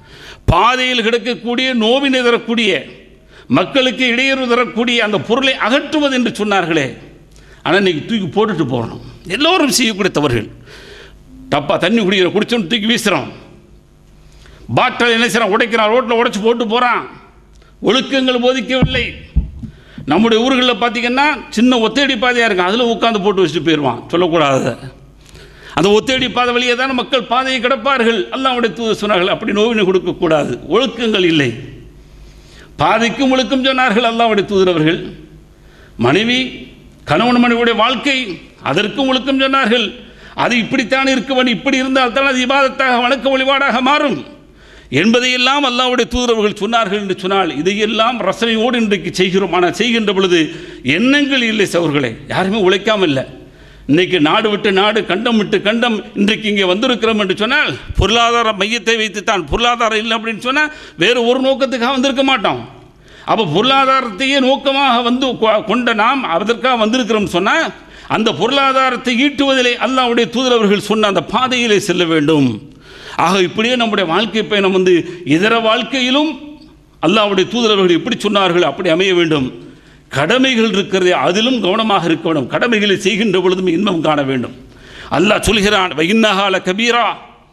பாதையில் கிடக்கக்கூடிய நோவினை தரக்கூடிய மக்களுக்கு இடையூறு தரக்கூடிய அந்த பொருளை அகற்றுவது என்று சொன்னார்களே ஆனால் இன்னைக்கு தூக்கி போட்டுட்டு போகணும் எல்லோரும் செய்யக்கூடிய தவறுகள் டப்பா தண்ணி குடிக்கிற குடிச்சோன்னு தூக்கி வீசுகிறோம் பாட்டில் என்ன செய்கிறான் உடைக்கிறான் ரோட்டில் உடைச்சி போட்டு போகிறான் ஒழுக்கங்கள் போதிக்கவில்லை நம்முடைய ஊர்களில் பார்த்தீங்கன்னா சின்ன ஒத்தடி பாதையாக இருக்கும் அதில் உட்காந்து போட்டு வச்சுட்டு போயிடுவான் சொல்லக்கூடாது அந்த ஒத்தடி பாதை வழியே தான் மக்கள் பாதையை கிடப்பார்கள் அல்லாவுடைய தூது சொன்னார்கள் அப்படி நோவினை கொடுக்கக்கூடாது ஒழுக்கங்கள் இல்லை பாதைக்கும் ஒழுக்கம் சொன்னார்கள் அல்லாவுடைய தூதரவர்கள் மனைவி கணவன் மனைவியுடைய வாழ்க்கை அதற்கும் ஒழுக்கம் சொன்னார்கள் அது இப்படித்தான் இருக்க வேண்டும் இப்படி இருந்தால் தான் அது இபாதத்தாக வணக்க வழிபாடாக மாறும் என்பதையெல்லாம் அல்லாவுடைய தூதரவர்கள் சொன்னார்கள் என்று சொன்னால் இதையெல்லாம் ரசனையோடு இன்றைக்கு செய்கிறோம் ஆனால் செய்கின்ற பொழுது எண்ணங்கள் இல்லை சவர்களே யாருமே உழைக்காமல் இல்லை இன்னைக்கு நாடு விட்டு நாடு கண்டம் விட்டு கண்டம் இன்றைக்கு இங்கே வந்திருக்கிறோம் என்று சொன்னால் பொருளாதார மையத்தை வைத்துத்தான் பொருளாதாரம் இல்லை அப்படின்னு சொன்னால் வேறு ஒரு நோக்கத்துக்காக வந்திருக்க மாட்டோம் அப்போ பொருளாதாரத்தையே நோக்கமாக வந்து கொ- கொண்ட நாம் அதற்காக வந்திருக்கிறோம் சொன்னால் அந்த பொருளாதாரத்தை ஈட்டுவதிலே அல்லாஹ்வுடைய தூதரவர்கள் சொன்ன அந்த பாதையிலே செல்ல வேண்டும் ஆக இப்படியே நம்முடைய வாழ்க்கை பயணம் வந்து இதர வாழ்க்கையிலும் அல்லாஹ்வுடைய தூதரவர்கள் எப்படி சொன்னார்கள் அப்படி அமைய வேண்டும் கடமைகள் இருக்கிறதே அதிலும் கவனமாக இருக்க வேண்டும் கடமைகளை செய்கின்ற பொழுதும் இன்பம் காண வேண்டும் அல்லாஹ் சொல்கிறான் வைன்னகால கபீரா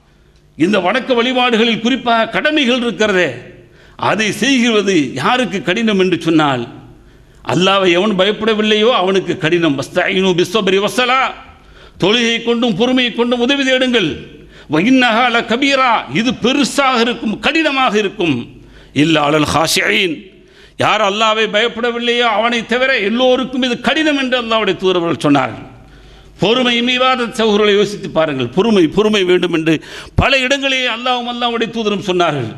இந்த வணக்க வழிபாடுகளில் குறிப்பாக கடமைகள் இருக்கிறதே அதை செய்கிறது யாருக்கு கடினம் என்று சொன்னால் அல்லாவை எவன் பயப்படவில்லையோ அவனுக்கு கடினம் வஸ்தாயினு பிஸ்வபரி வசலா தொழுகை கொண்டும் பொறுமையை கொண்டும் உதவி தேடுங்கள் வைன்னகால கபீரா இது பெருசாக இருக்கும் கடினமாக இருக்கும் இல்லா அலல் ஹாஷியின் யார் அல்லாவை பயப்படவில்லையோ அவனை தவிர எல்லோருக்கும் இது கடினம் என்று அல்லாவுடைய தூதரவர்கள் சொன்னார்கள் பொறுமை மீவாத சகோதரர்களை யோசித்து பாருங்கள் பொறுமை பொறுமை வேண்டும் என்று பல இடங்களிலே அல்லாவும் அல்லாவுடைய தூதரும் சொன்னார்கள்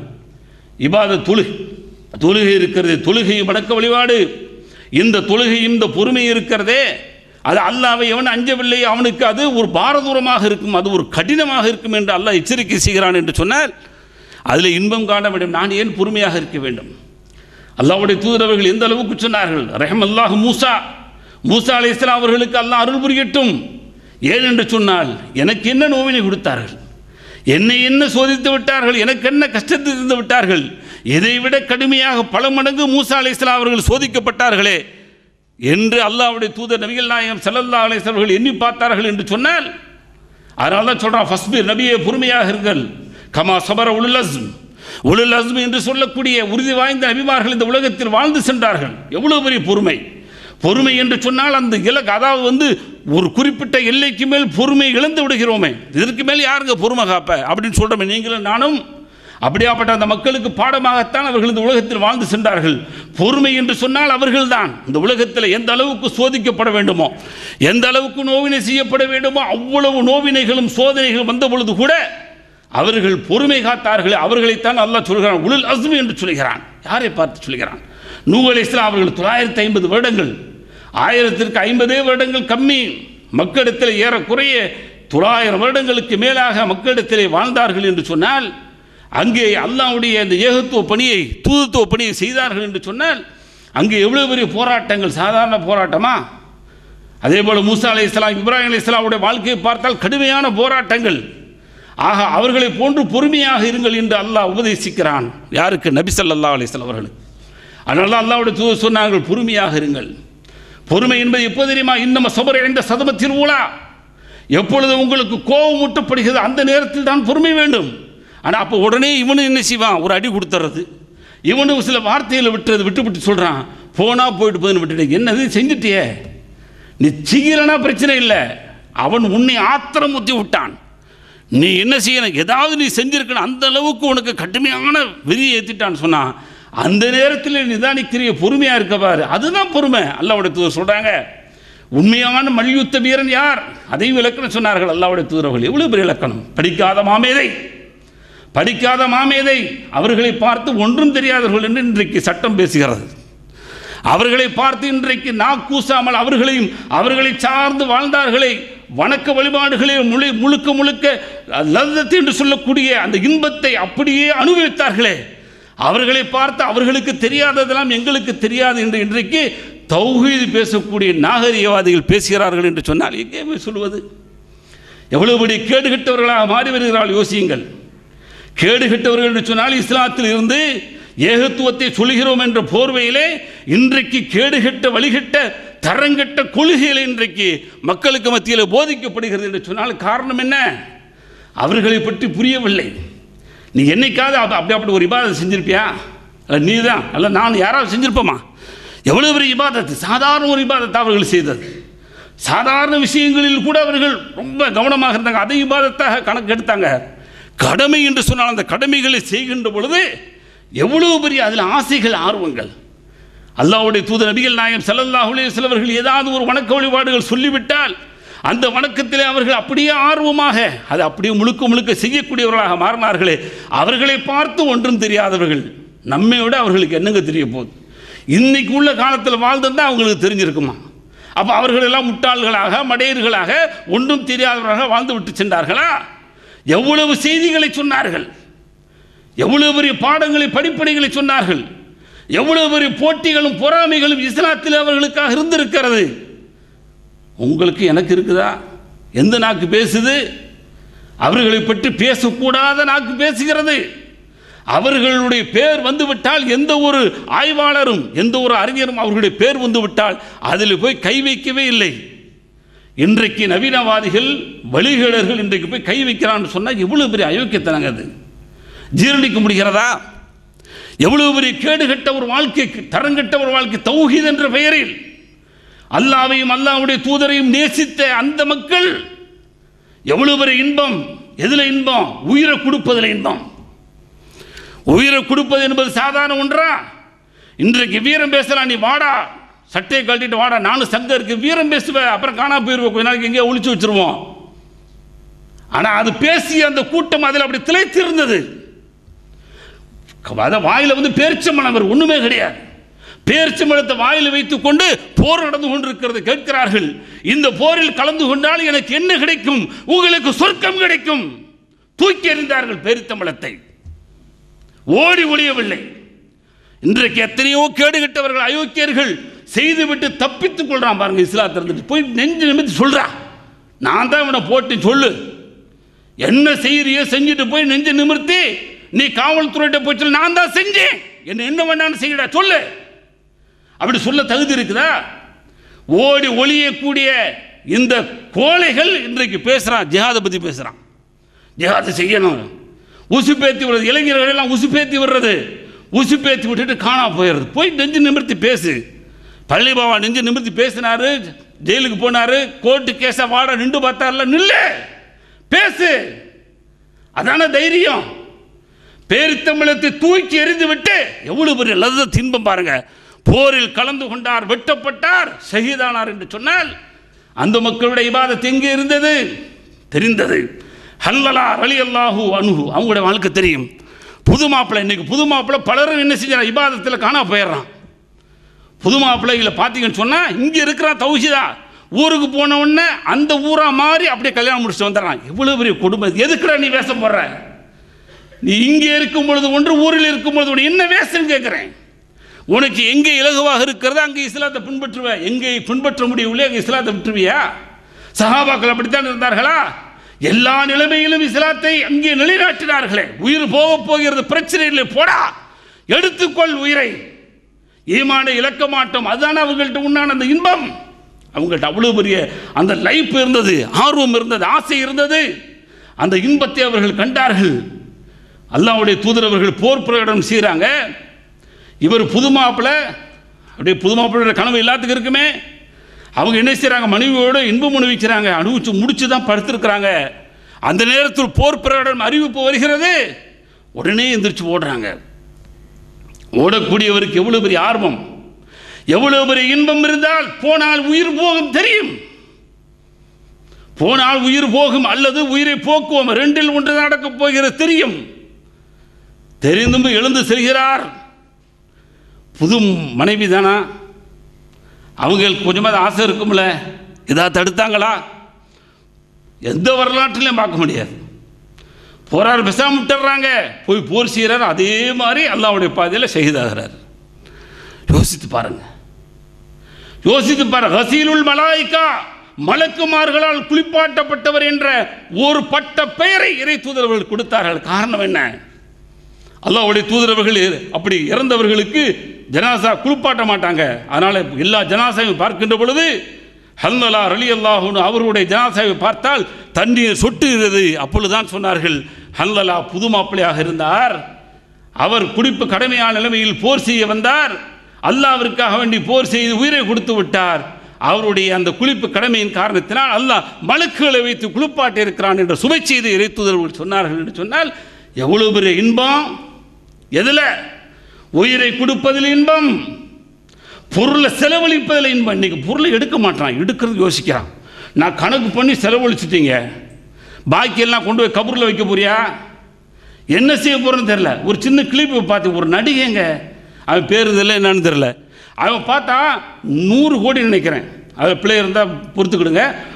இபாத தொழு தொழுகை இருக்கிறது தொழுகை வணக்க வழிபாடு இந்த தொழுகை இந்த பொறுமை இருக்கிறதே அது அல்லாவை எவன் அஞ்சவில்லை அவனுக்கு அது ஒரு பாரதூரமாக இருக்கும் அது ஒரு கடினமாக இருக்கும் என்று அல்லாஹ் எச்சரிக்கை செய்கிறான் என்று சொன்னால் அதில் இன்பம் காண வேண்டும் நான் ஏன் பொறுமையாக இருக்க வேண்டும் அல்லாஹ்வுடைய தூதரவர்கள் எந்த அளவுக்கு சொன்னார்கள் ரஹம் அல்லாஹ் மூசா மூசா அலை இஸ்லாம் அவர்களுக்கு அல்லாஹ் அருள் புரியட்டும் ஏன் என்று சொன்னால் எனக்கு என்ன நோவினை கொடுத்தார்கள் என்னை என்ன சோதித்து விட்டார்கள் எனக்கு என்ன கஷ்டத்தை தந்து விட்டார்கள் இதை விட கடுமையாக பல மடங்கு மூசா அலை இஸ்லாம் அவர்கள் சோதிக்கப்பட்டார்களே என்று அல்லாஹ்வுடைய தூதர் நபிகள் நாயகம் ஸல்லல்லாஹு அலைஹி வஸல்லம் அவர்கள் எண்ணி பார்த்தார்கள் என்று சொன்னால் அதனால தான் சொல்கிறான் ஃபஸ்பீர் நபியே பொறுமையாக இருங்கள் கமா சபர உலுல் அஸ்ம் உலுல் அஸ்ம் என்று சொல்லக்கூடிய உறுதி வாய்ந்த நபிமார்கள் இந்த உலகத்தில் வாழ்ந்து சென்றார்கள் எவ்வளவு பெரிய பொறுமை பொறுமை என்று சொன்னால் அந்த இலக்கு அதாவது வந்து ஒரு குறிப்பிட்ட எல்லைக்கு மேல் பொறுமை இழந்து விடுகிறோமே இதற்கு மேல் யாருங்க பொறுமை காப்ப அப்படின்னு சொல்கிறோமே நீங்களும் நானும் அப்படியாப்பட்ட அந்த மக்களுக்கு பாடமாகத்தான் அவர்கள் இந்த உலகத்தில் வாழ்ந்து சென்றார்கள் பொறுமை என்று சொன்னால் அவர்கள்தான் இந்த உலகத்தில் எந்த அளவுக்கு சோதிக்கப்பட வேண்டுமோ எந்த அளவுக்கு நோவினை செய்யப்பட வேண்டுமோ அவ்வளவு நோவினைகளும் சோதனைகளும் வந்த பொழுது கூட அவர்கள் பொறுமை காத்தார்கள் அவர்களைத்தான் அல்லாஹ் சொல்கிறான் உளுல் அஸ்மி என்று சொல்கிறான் யாரை பார்த்து சொல்கிறான் நூகல் இஸ்லாம் அவர்கள் தொள்ளாயிரத்தி ஐம்பது வருடங்கள் ஆயிரத்திற்கு ஐம்பதே வருடங்கள் கம்மி மக்களிடத்தில் ஏறக்குறைய தொள்ளாயிரம் வருடங்களுக்கு மேலாக மக்களிடத்திலே வாழ்ந்தார்கள் என்று சொன்னால் அங்கே அல்லாஹ்வுடைய அந்த ஏகத்துவ பணியை தூதுத்துவ பணியை செய்தார்கள் என்று சொன்னால் அங்கே எவ்வளவு பெரிய போராட்டங்கள் சாதாரண போராட்டமா அதே போல் மூசா அலை இஸ்லாம் இப்ராஹிம் அலை இஸ்லாமுடைய வாழ்க்கையை பார்த்தால் கடுமையான போராட்டங்கள் ஆக அவர்களை போன்று பொறுமையாக இருங்கள் என்று அல்லாஹ் உபதேசிக்கிறான் யாருக்கு நபி ஸல்லல்லாஹு அலைஹி வஸல்லம் அவர்களுக்கு அதனால அல்லாஹ்வுடைய தூதர் சொன்னார்கள் பொறுமையாக இருங்கள் பொறுமை என்பது எப்போ தெரியுமா இன்னம சபர் என்ற சதமத்தில் ஊழா எப்பொழுது உங்களுக்கு கோபம் ஊட்டப்படுகிறது அந்த நேரத்தில் தான் பொறுமை வேண்டும் ஆனால் அப்போ உடனே இவனு என்ன செய்வான் ஒரு அடி கொடுத்துறது இவனு சில வார்த்தைகளை விட்டுறது விட்டு விட்டு சொல்கிறான் போனா போயிட்டு போதுன்னு விட்டுட்டு என்னது செஞ்சுட்டியே நீ செய்யலனா பிரச்சனை இல்லை அவன் உன்னை ஆத்திரம் ஊற்றி விட்டான் நீ என்ன செய்யணும் ஏதாவது நீ செஞ்சிருக்கணும் அந்த அளவுக்கு உனக்கு கடுமையான வெறியை ஏற்றிட்டான்னு சொன்னான் அந்த நேரத்தில் நிதானிக்கிறிய பொறுமையாக இருக்க பாரு அதுதான் பொறுமை அல்லாவுடைய தூதர் சொல்கிறாங்க உண்மையான மல்யுத்த வீரன் யார் அதையும் இலக்கணம் சொன்னார்கள் அல்லாவுடைய தூதரவர்கள் எவ்வளவு பெரிய இலக்கணம் படிக்காத மாமேதை படிக்காத மாமேதை அவர்களை பார்த்து ஒன்றும் தெரியாதவர்கள் என்று இன்றைக்கு சட்டம் பேசுகிறது அவர்களை பார்த்து இன்றைக்கு நாக்கூசாமல் அவர்களையும் அவர்களை சார்ந்து வாழ்ந்தார்களே வணக்க வழிபாடுகளே முழு முழுக்க முழுக்க லல்லத்து என்று சொல்லக்கூடிய அந்த இன்பத்தை அப்படியே அனுபவித்தார்களே அவர்களை பார்த்து அவர்களுக்கு தெரியாததெல்லாம் எங்களுக்கு தெரியாது என்று இன்றைக்கு தௌஹீது பேசக்கூடிய நாகரிகவாதிகள் பேசுகிறார்கள் என்று சொன்னால் எங்கே போய் சொல்வது எவ்வளவு பெரிய கேடுகட்டவர்களாக மாறி வருகிறார்கள் யோசியுங்கள் கேடுகட்டவர்கள் என்று சொன்னால் இஸ்லாத்தில் இருந்து ஏகத்துவத்தை சொல்கிறோம் என்ற போர்வையிலே இன்றைக்கு கேடுகட்ட வழிகட்ட தரங்கட்ட கொள்கைகளை இன்றைக்கு மக்களுக்கு மத்தியில் போதிக்கப்படுகிறது என்று சொன்னால் காரணம் என்ன அவர்களை பற்றி புரியவில்லை நீ என்னைக்காவது அப்ப- அப்படி அப்படி ஒரு இபாதத்தை செஞ்சிருப்பியா அல்ல நீ தான் அல்ல நான் யாராவது செஞ்சிருப்போமா எவ்வளோ பெரிய இபாதத்து சாதாரண ஒரு இபாதத்தை அவர்கள் செய்தது சாதாரண விஷயங்களில் கூட அவர்கள் ரொம்ப கவனமாக இருந்தாங்க அதை இபாதத்தாக கணக்கு எடுத்தாங்க கடமை என்று சொன்னால் அந்த கடமைகளை செய்கின்ற பொழுது எவ்வளவு பெரிய அதில் ஆசைகள் ஆர்வங்கள் அல்லாஹ்வுடைய தூதர் நபிகள் நாயகம் ஸல்லல்லாஹு அலைஹி வஸல்லம் அவர்கள் ஏதாவது ஒரு வணக்க வழிபாடுகள் சொல்லிவிட்டால் அந்த வணக்கத்திலே அவர்கள் அப்படியே ஆர்வமாக அதை அப்படியே முழுக்க முழுக்க செய்யக்கூடியவர்களாக மாறினார்களே அவர்களை பார்த்து ஒன்றும் தெரியாதவர்கள் நம்மை விட அவர்களுக்கு என்னங்க தெரிய போகுது இன்னைக்கு உள்ள காலத்தில் வாழ்ந்திருந்தால் அவங்களுக்கு தெரிஞ்சிருக்குமா அப்போ அவர்கள் எல்லாம் முட்டாள்களாக மடையர்களாக ஒன்றும் தெரியாதவர்களாக வாழ்ந்து விட்டு சென்றார்களா எவ்வளவு செய்திகளை சொன்னார்கள் எவ்வளவு பெரிய பாடங்களை படிப்பனைகளை சொன்னார்கள் எவ்வளவு பெரிய போட்டிகளும் பொறாமைகளும் இஸ்லாத்தில் அவர்களுக்காக இருந்திருக்கிறது உங்களுக்கு எனக்கு இருக்குதா எந்த நாக்கு பேசுது அவர்களை பற்றி பேசக்கூடாத நாக்கு பேசுகிறது அவர்களுடைய பேர் வந்துவிட்டால் எந்த ஒரு ஆய்வாளரும் எந்த ஒரு அறிஞரும் அவர்களுடைய பேர் வந்துவிட்டால் அதில் போய் கை வைக்கவே இல்லை இன்றைக்கு நவீனவாதிகள் வழிகேடர்கள் இன்றைக்கு போய் கை வைக்கிறான்னு சொன்னால் எவ்வளவு பெரிய அயோக்கியத்தனங்க அது ஜீரணிக்க முடிகிறதா எவ்வளவு பெரிய கேடுகட்ட ஒரு வாழ்க்கை தரங்கட்ட ஒரு வாழ்க்கை தௌஹீத் என்ற பெயரில் அல்லாவையும் அல்லாவுடைய தூதரையும் நேசித்த அந்த மக்கள் எவ்வளவு பெரிய இன்பம் எதுல இன்பம் உயிரை கொடுப்பதில் இன்பம் உயிரை கொடுப்பது என்பது சாதாரண ஒன்றா இன்றைக்கு வீரம் பேசலாம் நீ வாடா சட்டையை கழட்டிட்டு வாடா நானும் சங்கருக்கு வீரம் பேசுவேன் அப்புறம் காணா போயிருவோம் கொஞ்ச நாளைக்கு எங்கேயோ ஒளிச்சு வச்சிருவோம் ஆனால் அது பேசிய அந்த கூட்டம் அதில் அப்படி திளைத்து இருந்தது அதை வாயில வந்து பேரிச்சம்பழம் வரும் ஒண்ணுமே கிடையாது பேரிச்சம்பழத்தை வாயில் வைத்துக் கொண்டு போர் நடந்து கொண்டிருக்கிறது கேட்கிறார்கள் இந்த போரில் கலந்து கொண்டால் எனக்கு என்ன கிடைக்கும் உங்களுக்கு சொர்க்கம் கிடைக்கும் தூக்கி எறிந்தார்கள் பேரித்தம்பழத்தை ஓடி ஒளியவில்லை இன்றைக்கு எத்தனையோ கேடுகட்டவர்கள் அயோக்கியர்கள் செய்துவிட்டு தப்பித்துக் கொள்றான் பாருங்க இஸ்லாத்தை இருந்துட்டு போய் நெஞ்சு நிமித்தி சொல்றா நான் தான் இவனை போட்டு சொல்லு என்ன செய்யறியோ செஞ்சுட்டு போய் நெஞ்ச நிமிர்த்தி நீ காவல்துறையிட்ட போய் சொல்லு நான் தான் செஞ்சேன் என்ன என்ன வேணாலும் செய்யடா சொல்லு அப்படி சொல்ல தகுதி இருக்குதா ஓடி ஒளியக்கூடிய இந்த கோழைகள் இன்றைக்கு பேசுறான் ஜிஹாதை பத்தி பேசுறான் ஜிஹாது செய்யணும் உசுப்பேத்தி விடுறது இளைஞர்கள் எல்லாம் உசுப்பேத்தி விடுறது உசுப்பேத்தி விட்டுட்டு காணா போயிடுறது போய் நெஞ்சு நிமிர்த்தி பேசு பள்ளி பாபா நெஞ்சு நிமிர்த்தி பேசினாரு ஜெயிலுக்கு போனாரு கோர்ட்டு கேஸை வாட நின்று பார்த்தார்ல நில்லு பேசு அதான தைரியம் பேரித்தமிழத்தை தூக்கி எறிந்து விட்டு எவ்வளவு பெரிய லத தின்பம் பாருங்க போரில் கலந்து கொண்டார் வெட்டப்பட்டார் ஷஹீதானார் என்று சொன்னால் அந்த மக்களுடைய இபாதத் எங்கே இருந்தது தெரிந்தது ஹல்லலா அலி அல்லாஹூ அனுகு அவங்களுடைய வாழ்க்கை தெரியும் புது மாப்பிள்ளை இன்னைக்கு புது மாப்பிள்ளை பலரும் என்ன செஞ்சான் இபாதத்தில் காணா போயிடுறான் புது மாப்பிள்ளைகளை பார்த்தீங்கன்னு சொன்னால் இங்கே இருக்கிறான் தௌஹிதா ஊருக்கு போன உடனே அந்த ஊரா மாறி அப்படியே கல்யாணம் முடிச்சுட்டு வந்துடுறான் இவ்வளோ பெரிய கொடுமை எதுக்குடா நீ வேஷம் போடுற நீ இங்கே இருக்கும் பொழுது ஒன்று ஊரில் இருக்கும் பொழுது ஒன்று என்ன வேஷம் கேட்குறேன் உனக்கு எங்கே இலகுவாக இருக்கிறதோ அங்கே இஸ்லாத்தை பின்பற்றுவேன் எங்கே பின்பற்ற முடியவில்லை அங்கே இஸ்லாத்தை விட்டுருவியா சஹாபாக்கள் அப்படித்தான் இருந்தார்களா எல்லா நிலைமையிலும் இஸ்லாத்தை அங்கே நிலைநாட்டினார்களே உயிர் போக போகிறது பிரச்சனை இல்லை போடா எடுத்துக்கொள் உயிரை ஈமானை இழக்க மாட்டோம் அதுதானே அவங்கள்ட்ட உண்டான அந்த இன்பம் அவங்கள்ட்ட அவ்வளோ பெரிய அந்த லைஃப் இருந்தது ஆர்வம் இருந்தது ஆசை இருந்தது அந்த இன்பத்தை அவர்கள் கண்டார்கள் அல்லாவுடைய தூதரவர்கள் போர் பிரகடனம் செய்கிறாங்க இவர் புது மாப்பிள்ளை அப்படியே புது மாப்பிள்ளையோட கனவு எல்லாத்துக்கும் இருக்குமே அவங்க என்ன செய்கிறாங்க மனைவியோடு இன்பம் அனுபவிக்கிறாங்க அனுபவிச்சு முடிச்சு தான் படுத்திருக்கிறாங்க அந்த நேரத்தில் போர் பிரகடனம் அறிவிப்பு வருகிறது உடனே எந்திரிச்சு ஓடுறாங்க ஓடக்கூடியவருக்கு எவ்வளவு பெரிய ஆர்வம் எவ்வளவு பெரிய இன்பம் இருந்தால் போனால் உயிர் போகும் தெரியும் போனால் உயிர் போகும் அல்லது உயிரை போக்குவோம் ரெண்டில் ஒன்று நடக்கப் போகிறது தெரியும் தெரிந்தும் எழுந்து செல்கிறார் புது மனைவி தானா அவங்களுக்கு கொஞ்சமாக ஆசை இருக்கும்ல இதா தடுத்தாங்களா எந்த வரலாற்றிலையும் பார்க்க முடியாது போரார் பேசாம விட்டுறாங்க போய் போர் செய்கிறார் அதே மாதிரி அல்லாவுடைய பாதையில் ஷஹீதாகிறார் யோசித்து பாருங்க யோசித்து பாருங்க ஹசீலுல் மலாய்க்கா மலக்குமார்களால் குளிப்பாட்டப்பட்டவர் என்ற ஒரு பட்ட பெயரை இறை தூதரவர்கள் கொடுத்தார்கள் காரணம் என்ன அல்லாவுடைய தூதரவர்கள் அப்படி இறந்தவர்களுக்கு ஜனாசா குளிப்பாட்ட மாட்டாங்க அதனால எல்லா ஜனாசாவையும் பார்க்கின்ற பொழுது ஹல்லலா ரலி அல்லாஹுன்னு அவருடைய ஜனாசாவை பார்த்தால் தண்ணீர் சொட்டுகிறது அப்பொழுதுதான் சொன்னார்கள் ஹல்லலா புது மாப்பிள்ளையாக இருந்தார் அவர் குடிப்பு கடமையான நிலைமையில் போர் செய்ய வந்தார் அல்லாவிற்காக வேண்டி போர் செய்து உயிரை கொடுத்து விட்டார் அவருடைய அந்த குளிப்பு கடமையின் காரணத்தினால் அல்லாஹ் மலக்குகளை வைத்து குளிப்பாட்டி இருக்கிறான் என்ற சுபை செய்தி இறைத்துதர்கள் சொன்னார்கள் என்று சொன்னால் எவ்வளவு பெரிய இன்பம் எதில் உயிரை கொடுப்பதில் இன்பம் பொருளை செலவழிப்பதில் இன்பம் இன்னைக்கு பொருளை எடுக்க மாட்டான் எடுக்கிறது யோசிக்கிறான் நான் கணக்கு பண்ணி செலவழிச்சிட்டீங்க பாக்கியெல்லாம் கொண்டு போய் கபூரில் வைக்க போறியா என்ன செய்ய போகிறேன்னு தெரில ஒரு சின்ன கிளிப்பு பார்த்து ஒரு நடிகைங்க அவன் பேர் இதில் என்னன்னு தெரில அவன் பார்த்தா நூறு கோடி நினைக்கிறேன் அது பிள்ளை இருந்தால் பொறுத்துக்கிடுங்க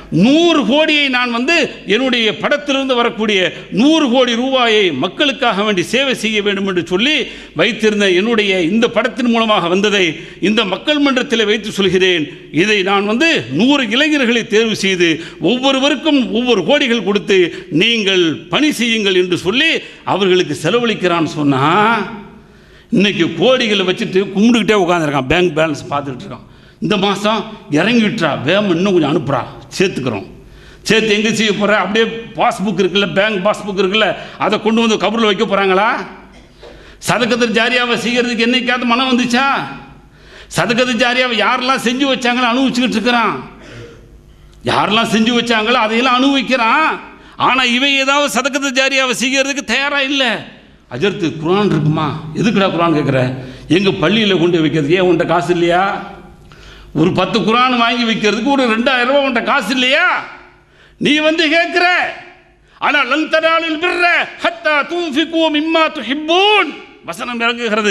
நூறு கோடியை நான் வந்து என்னுடைய படத்திலிருந்து வரக்கூடிய நூறு கோடி ரூபாயை மக்களுக்காக வேண்டி சேவை செய்ய வேண்டும் என்று சொல்லி வைத்திருந்த என்னுடைய இந்த படத்தின் மூலமாக வந்ததை இந்த மக்கள் மன்றத்தில் வைத்து சொல்கிறேன் இதை நான் வந்து நூறு இளைஞர்களை தேர்வு செய்து ஒவ்வொருவருக்கும் ஒவ்வொரு கோடிகள் கொடுத்து நீங்கள் பணி செய்யுங்கள் என்று சொல்லி அவர்களுக்கு செலவழிக்கிறான்னு சொன்னா இன்னைக்கு கோடிகளை வச்சுட்டு கும்பிட்டுக்கிட்டே உட்காந்துருக்கான் பேங்க் பேலன்ஸ் பார்த்துக்கிட்டு இருக்கான் இந்த மாதம் இறங்கி விட்டுறா வேகம் இன்னும் கொஞ்சம் அனுப்புறா சேர்த்துக்கிறோம் சேர்த்து எங்கே செய்ய போகிற அப்படியே பாஸ்புக் இருக்குல்ல பேங்க் பாஸ்புக் இருக்குல்ல அதை கொண்டு வந்து கபரில் வைக்க போகிறாங்களா சதக்கத்து ஜாரியாவை செய்கிறதுக்கு என்னைக்காவது மனம் வந்துச்சா சதக்கத்து ஜாரியாவை யாரெல்லாம் செஞ்சு வச்சாங்களோ அனுபவிச்சுக்கிட்டு இருக்கிறான் யாரெல்லாம் செஞ்சு வச்சாங்களோ அதையெல்லாம் அனுபவிக்கிறான் ஆனால் இவன் ஏதாவது சதக்கத்து ஜாரியாவை செய்கிறதுக்கு தயாராக இல்லை அஜர்த்து குரான் இருக்குமா எதுக்குடா குரான் கேட்குற எங்கள் பள்ளியில் கொண்டு வைக்கிறது ஏன் உன்ட்ட காசு இல்லையா ஒரு பத்து குரான் வாங்கி வைக்கிறதுக்கு ஒரு ரெண்டாயிரம் ரூபாய் உன்ட்ட காசு இல்லையா நீ வந்து கேட்குற ஆனால் லன் தனாலில் பிர்ர ஹத்தா துன்ஃபிகு மிம்மா துஹிப்பூன் வசனம் இறங்குகிறது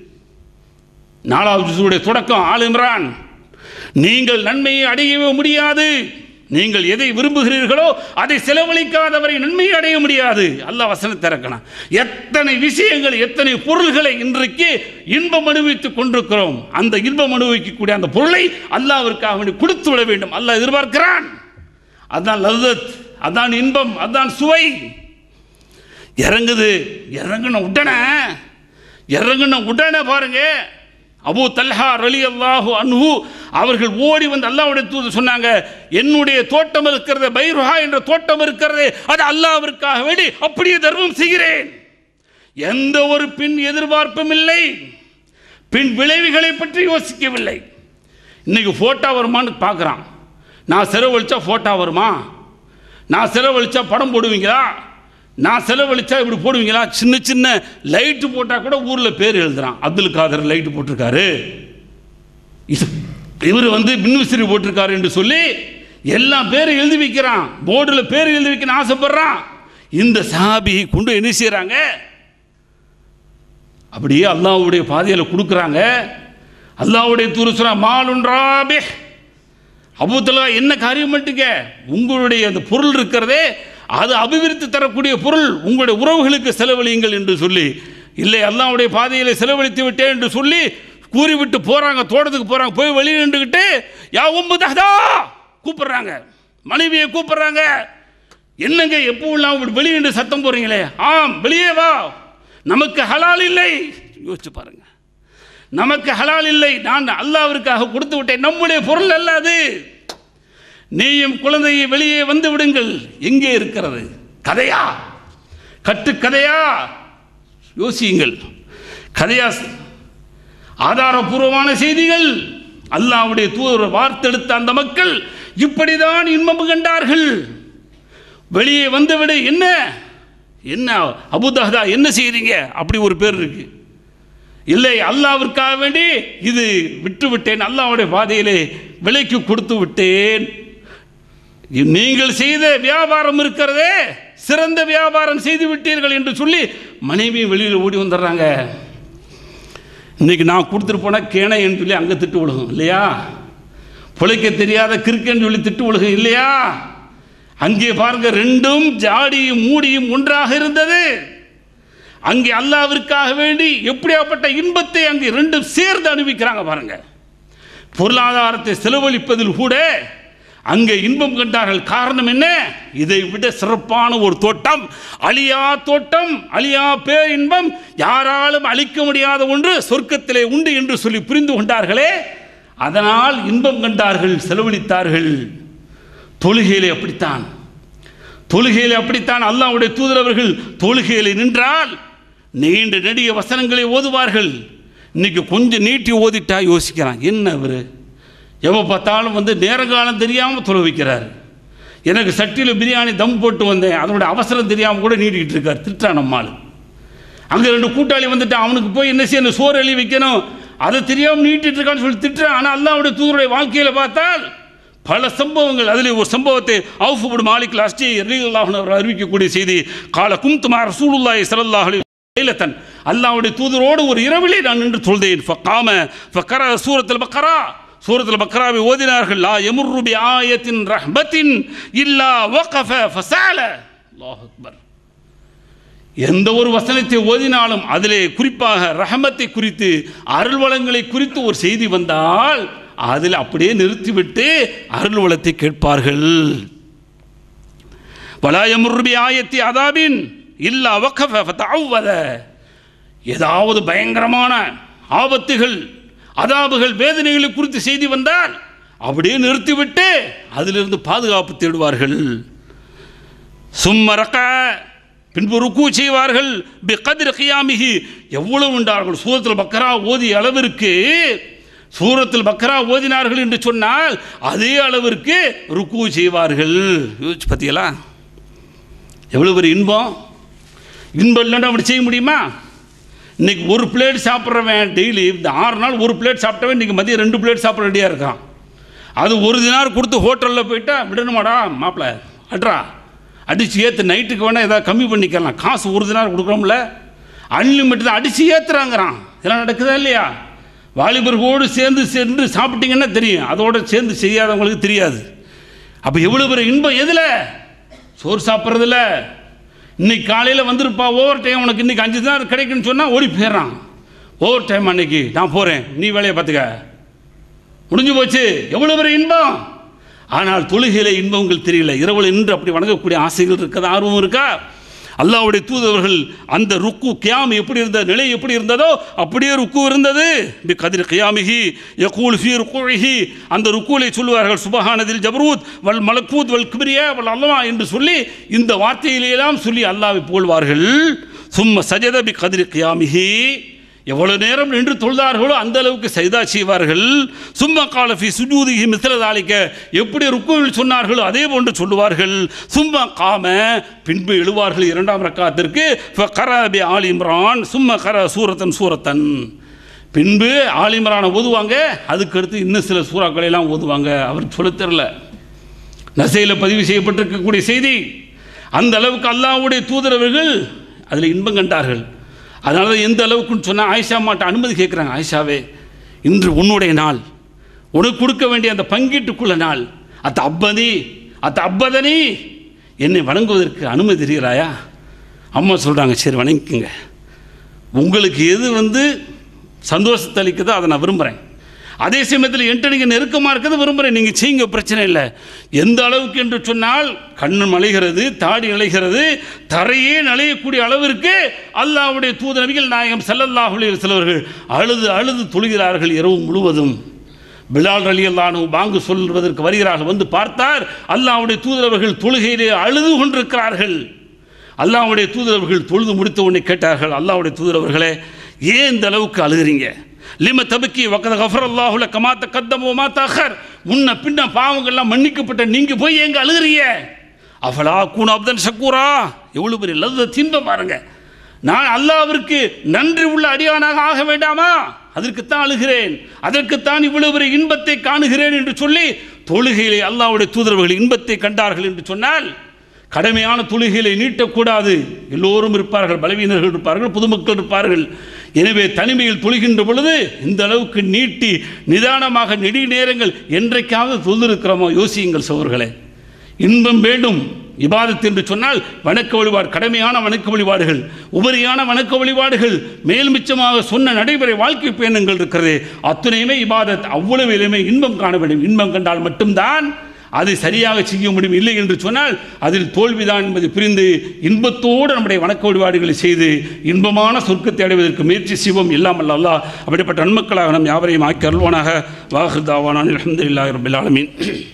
நாலாவது ஜுசுடைய தொடக்கம் ஆல் இம்ரான் நீங்கள் நன்மையை அடையவே முடியாது நீங்கள் எதை விரும்புகிறீர்களோ அதை செலவழிக்காதவரை நன்மையை அடைய முடியாது அல்லாஹ் வசனத்தை இறக்கணும் எத்தனை விஷயங்கள் எத்தனை பொருள்களை இன்றைக்கு இன்பம் அனுபவித்துக் கொண்டிருக்கிறோம் அந்த இன்பம் அனுபவிக்கக்கூடிய அந்த பொருளை அல்லாவிற்காக வேண்டி கொடுத்து விட வேண்டும் அல்லாஹ் எதிர்பார்க்கிறான் அதான் லல்லத் அதான் இன்பம் அதான் சுவை இறங்குது இறங்கின உடனே இறங்கின உடனே பாருங்க அபூ தல்ஹா ரலி அல்லாஹு அன்ஹு அவர்கள் ஓடி வந்து அல்லாஹ்வுடைய தூது சொன்னாங்க என்னுடைய தோட்டம் இருக்கிறது பைருஹா என்ற தோட்டம் இருக்கிறது அது அல்லாஹ்விற்காக வேண்டி அப்படியே தர்மம் செய்கிறேன் எந்த ஒரு பின் எதிர்பார்ப்பும் இல்லை பின் விளைவுகளை பற்றி யோசிக்கவில்லை இன்னைக்கு ஃபோட்டோ வருமான்னு பார்க்குறான் நான் செலவழிச்சா ஃபோட்டோ வருமா நான் செலவழிச்சா படம் போடுவீங்களா நான் செலவழிச்சா இப்படி போடுவீங்களா சின்ன சின்ன லைட்டு போட்டால் கூட ஊரில் பேர் எழுதுறான் அப்துல் காதர் லைட்டு போட்டிருக்காரு இது இவர் வந்து மின்விசிறி போட்டிருக்காரு என்று சொல்லி எல்லா பேரும் எழுதி வைக்கிறான் போர்டில் பேர் எழுதி வைக்கணும்னு ஆசைப்படுறான் இந்த சாபி கொண்டு என்ன செய்கிறாங்க அப்படியே அல்லாஹ்வுடைய பாதையில் கொடுக்குறாங்க அல்லாஹ்வுடைய தூரு சொல்றா மாலுன்றாபே அபூத்தலா என்ன காரியம் மட்டுங்க உங்களுடைய அந்த பொருள் இருக்கிறதே அது அபிவிருத்தி தரக்கூடிய பொருள் உங்களுடைய உறவுகளுக்கு செலவழியுங்கள் என்று சொல்லி இல்லை அல்லாஹ்வுடைய பாதையில் செலவழித்து விட்டேன் என்று சொல்லி கூறிவிட்டு போகிறாங்க தோட்டத்துக்கு போகிறாங்க போய் வெளியே நின்றுக்கிட்டு யா உம்புதா கூப்பிடுறாங்க மனைவியை கூப்பிடுறாங்க என்னங்க எப்போல்லாம் இப்படி வெளியே நின்று சத்தம் போடுறீங்களே ஆம் வெளியே வா நமக்கு ஹலால் இல்லை யோசிச்சு பாருங்க நமக்கு ஹலால் இல்லை நான் அல்லாவிற்காக கொடுத்து விட்டேன் நம்முடைய பொருள் அல்ல அது நீயும் குழந்தையை வெளியே வந்து விடுங்கள் எங்கே இருக்கிறது கதையா கட்டுக்கதையா யோசியுங்கள் கதையா ஆதாரபூர்வமான செய்திகள் அல்லாவுடைய தூதர் வார்த்தெடுத்த அந்த மக்கள் இப்படிதான் இன்பம் கண்டார்கள் வெளியே வந்துவிடு என்ன என்ன அபுதஹதா என்ன செய்றீங்க அப்படி ஒரு பேர் இருக்கு இல்லை அல்லாவிற்காக வேண்டி இது விட்டு விட்டேன் அல்லாவுடைய பாதையிலே விலைக்கு கொடுத்து விட்டேன் நீங்கள் செய்த வியாபாரம் இருக்கிறதே சிறந்த வியாபாரம் செய்து விட்டீர்கள் என்று சொல்லி மனைவி வெளியில் ஓடி வந்துடுறாங்க இன்னைக்கு நான் கொடுத்துட்டு போனால் கேனைன்னு சொல்லி அங்கே திட்டு விழுகும் இல்லையா பிழைக்க தெரியாத கிறுக்கன்னு சொல்லி திட்டு விழுகும் இல்லையா அங்கே பாருங்க ரெண்டும் ஜாடியும் மூடியும் ஒன்றாக இருந்தது அங்கே அல்லாவிற்காக வேண்டி எப்படியாப்பட்ட இன்பத்தை அங்கே ரெண்டும் சேர்ந்து அனுபவிக்கிறாங்க பாருங்க பொருளாதாரத்தை செலவழிப்பதில் கூட அங்கே இன்பம் கண்டார்கள் காரணம் என்ன இதை விட சிறப்பான ஒரு தோட்டம் அழியா தோட்டம் அழியா பேர் இன்பம் யாராலும் அழிக்க முடியாத ஒன்று சொர்க்கத்திலே உண்டு என்று சொல்லி புரிந்து கொண்டார்களே அதனால் இன்பம் கண்டார்கள் செலவழித்தார்கள் தொழுகையிலே அப்படித்தான் தொழுகையிலே அப்படித்தான் அல்லாஹ்வுடைய தூதரவர்கள் தொழுகையிலே நின்றால் நீண்ட நெடிய வசனங்களை ஓதுவார்கள் இன்னைக்கு கொஞ்சம் நீட்டி ஓதிட்டா யோசிக்கிறான் என்ன அவர் எப்போ பார்த்தாலும் வந்து நேரங்காலம் தெரியாமல் தொலை வைக்கிறார் எனக்கு சட்டியில் பிரியாணி தம் போட்டு வந்தேன் அதனுடைய அவசரம் தெரியாமல் கூட நீட்டிக்கிட்டு இருக்கார் திட்டான் நம்மால் அங்கே ரெண்டு கூட்டாளி வந்துட்டான் அவனுக்கு போய் என்ன செய்யணும் சோறு எழுதி வைக்கணும் அதை தெரியாமல் நீட்டிட்டு இருக்கான்னு சொல்லி திட்டுறான் ஆனால் அல்லாவுடைய தூதருடைய வாழ்க்கையில் பார்த்தால் பல சம்பவங்கள் அதில் ஒரு சம்பவத்தை அவுஃபுபுடு மாலிக் அஸ்டி ரலியல்லாஹு அவர் அறிவிக்கக்கூடிய செய்தி கால கும்துமா ரசூலுல்லாஹி ஸல்லல்லாஹு அலைஹி லைலத்தன் அல்லாஹ்வுடைய தூதரோடு ஒரு இரவிலே நான் நின்று தொழுதேன் ஃபகாம ஃபக்கர சூரத்துல் பக்கரா சூரத்தில் பக்ராவை ஓதினார்கள் லா எமுர்ருபி ஆயத்தின் ரஹ்மத்தின் இல்லா வகஃப ஃபசால அல்லாஹ் அக்பர் எந்த ஒரு வசனத்தை ஓதினாலும் அதிலே குறிப்பாக ரஹமத்தை குறித்து அருள் வளங்களை குறித்து ஒரு செய்தி வந்தால் அதில் அப்படியே நிறுத்திவிட்டு அருள் வளத்தை கேட்பார்கள் வலாயமுருபி ஆயத்தி அதாபின் இல்லா வக்கஃபத ஏதாவது பயங்கரமான ஆபத்துகள் அதாபுகள் வேதனைகளை குறித்து செய்தி வந்தால் அப்படியே நிறுத்திவிட்டு அதிலிருந்து பாதுகாப்பு தேடுவார்கள் சும்மரக்க பின்பு ருக்கு செய்வார்கள் பி கதிர் கியாமிகி எவ்வளவு உண்டார்கள் சூரத்தில் பக்கரா ஓதிய அளவிற்கு சூரத்தில் பக்கரா ஓதினார்கள் என்று சொன்னால் அதே அளவிற்கு ருக்கு செய்வார்கள் யோசிச்சு பார்த்தீங்களா எவ்வளோ பெரிய இன்பம் இன்பம் இல்லைன்னா அப்படி செய்ய முடியுமா இன்னைக்கு ஒரு பிளேட் சாப்பிட்றவன் டெய்லி இந்த ஆறு நாள் ஒரு பிளேட் சாப்பிட்டவன் இன்றைக்கி மதியம் ரெண்டு பிளேட் சாப்பிட ரெடியாக இருக்கான் அது ஒரு தினார் கொடுத்து ஹோட்டலில் போயிட்டா விடணுமாடா மாப்பிள்ள அட்ரா அடித்து ஏற்று நைட்டுக்கு வேணால் ஏதாவது கம்மி பண்ணிக்கலாம் காசு ஒரு தினார் கொடுக்குறோம்ல அன்லிமிட்டட் அடித்து ஏற்றுறாங்கிறான் இதெல்லாம் நடக்குதா இல்லையா வாலிபர்களோடு சேர்ந்து சேர்ந்து சாப்பிட்டீங்கன்னா தெரியும் அதோடு சேர்ந்து செய்யாதவங்களுக்கு தெரியாது அப்போ எவ்வளோ பெரிய இன்பம் எதில் சோறு சாப்பிட்றதில்ல இன்னைக்கு காலையில் வந்திருப்பா ஓவர் டைம் உனக்கு இன்னைக்கு அஞ்சு தான் கிடைக்குன்னு சொன்னால் ஓடி போயிடுறான் ஓவர் டைம் அன்னைக்கு நான் போகிறேன் நீ வேலையை பார்த்துக்க முடிஞ்சு போச்சு எவ்வளோ பெரிய இன்பம் ஆனால் தொழுகையில இன்பங்கள் தெரியல இரவில் நின்று அப்படி வணங்கக்கூடிய ஆசைகள் இருக்கதா ஆர்வம் இருக்கா அல்லாஹ்வுடைய தூதவர்கள் அந்த ருக்கு கியாம் எப்படி இருந்த நிலை எப்படி இருந்ததோ அப்படியே ருக்கு இருந்தது பி கதிர் கியாமிஹி யகூல் ஃபீ ருக்குஹி அந்த ருக்குலை சொல்லுவார்கள் சுபஹானதில் ஜபரூத் வல் மலக்கூத் வல் கிபிரியா வல் அல்லா என்று சொல்லி இந்த வார்த்தையிலெல்லாம் சொல்லி அல்லாஹ்வை புகழ்வார்கள் சும்ம சஜத பி கதிர் கியாமிஹி எவ்வளவு நேரம் நின்று தொழுதார்களோ அந்த அளவுக்கு சைதா செய்வார்கள் சும்மா காலஃபி சுஜூதிகி மித்திரதாளிக்க எப்படி ருக்குவில் சொன்னார்களோ அதே போன்று சொல்லுவார்கள் சும்மா காம பின்பு எழுவார்கள் இரண்டாம் ரக்காத்திற்கு கரபி ஆல் இம்ரான் சும்மா கர சூரத்தன் சூரத்தன் பின்பு ஆலிமரான ஓதுவாங்க அதுக்கு அடுத்து இன்னும் சில சூறாக்களை எல்லாம் ஓதுவாங்க அவர் சொல்லத் தெரில நசையில் பதிவு செய்யப்பட்டிருக்கக்கூடிய செய்தி அந்த அளவுக்கு அல்லாஹ்வுடைய தூதரவர்கள் அதில் இன்பம் கண்டார்கள் அதனால தான் எந்த அளவுக்குன்னு சொன்னால் ஆயிஷா மாட்ட அனுமதி கேட்குறாங்க ஆயிஷாவே இன்று உன்னுடைய நாள் உனக்கு கொடுக்க வேண்டிய அந்த பங்கீட்டுக்குள்ள நாள் அத்த அப்பதி அத்த அப்பதனி என்னை வணங்குவதற்கு அனுமதி தெரிகிறாயா அம்மா சொல்கிறாங்க சரி வணங்கிக்கங்க உங்களுக்கு எது வந்து சந்தோஷத்தை அளிக்குதோ அதை நான் விரும்புகிறேன் அதே சமயத்தில் என்கிட்ட நீங்கள் நெருக்கமாக இருக்கிறது விரும்புகிறேன் நீங்கள் செய்யுங்க பிரச்சனை இல்லை எந்த அளவுக்கு என்று சொன்னால் கண்ணு மலைகிறது தாடி நலைகிறது தரையே நலையக்கூடிய அளவிற்கு அல்லாஹ்வுடைய தூதரவிகள் நாயகம் செல்லல்லாஹுடைய சிலவர்கள் அழுது அழுது தொழுகிறார்கள் இரவு முழுவதும் பிலால் அலி அல்லானு பாங்கு சொல்வதற்கு வருகிறார்கள் வந்து பார்த்தார் அல்லாஹ்வுடைய தூதரவர்கள் தொழுகையிலே அழுது கொண்டிருக்கிறார்கள் அல்லாஹ்வுடைய தூதரவர்கள் தொழுது முடித்த உடனே கேட்டார்கள் அல்லாஹ்வுடைய தூதரவர்களே ஏன் இந்த அளவுக்கு அழுகிறீங்க லிம தபக்கி வக்கத கஃபர் அல்லாஹுல கமாத்த கத்தமோ மாத்தாஹர் முன்ன பின்ன பாவங்கள்லாம் மன்னிக்கப்பட்ட நீங்க போய் எங்க அழுகிறீங்க அவளா கூன அப்தன் சக்கூரா எவ்வளவு பெரிய லத்த தின்பம் பாருங்க நான் அல்லாவிற்கு நன்றி உள்ள அடியானாக ஆக வேண்டாமா அதற்குத்தான் அழுகிறேன் அதற்குத்தான் இவ்வளவு பெரிய இன்பத்தை காணுகிறேன் என்று சொல்லி தொழுகையிலே அல்லாஹ்வுடைய தூதரவர்கள் இன்பத்தை கண்டார்கள் என்று சொன்னால் கடமையான தொழுகைகளை நீட்டக்கூடாது எல்லோரும் இருப்பார்கள் பலவீனர்கள் இருப்பார்கள் பொதுமக்கள் இருப்பார்கள் எனவே தனிமையில் தொழுகின்ற பொழுது இந்த அளவுக்கு நீட்டி நிதானமாக நெடி நேரங்கள் என்றைக்காவது தொழுதிருக்கிறோமோ யோசியுங்கள் சோர்களே இன்பம் வேண்டும் இபாதத் என்று சொன்னால் வணக்க வழிபாடு கடமையான வணக்க வழிபாடுகள் உபரியான வணக்க வழிபாடுகள் மேல் மிச்சமாக சொன்ன நடைமுறை வாழ்க்கை பயணங்கள் இருக்கிறது அத்துணையுமே இபாதத் அவ்வளவு எளிமை இன்பம் காண வேண்டும் இன்பம் கண்டால் மட்டும்தான் அதை சரியாக செய்ய முடியும் இல்லை என்று சொன்னால் அதில் தோல்விதான் என்பதை புரிந்து இன்பத்தோடு நம்முடைய வணக்க வழிபாடுகளை செய்து இன்பமான சொர்க்கத்தை அடைவதற்கு முயற்சி செய்வோம் இல்லாமல் அல்லாஹ் அப்படிப்பட்ட நன்மக்களாக நம் யாவரையும் ஆக்கி அருள்வானாக வாஹுதாவானான் அலமதுல்லாஹி ரபில் ஆலமீன்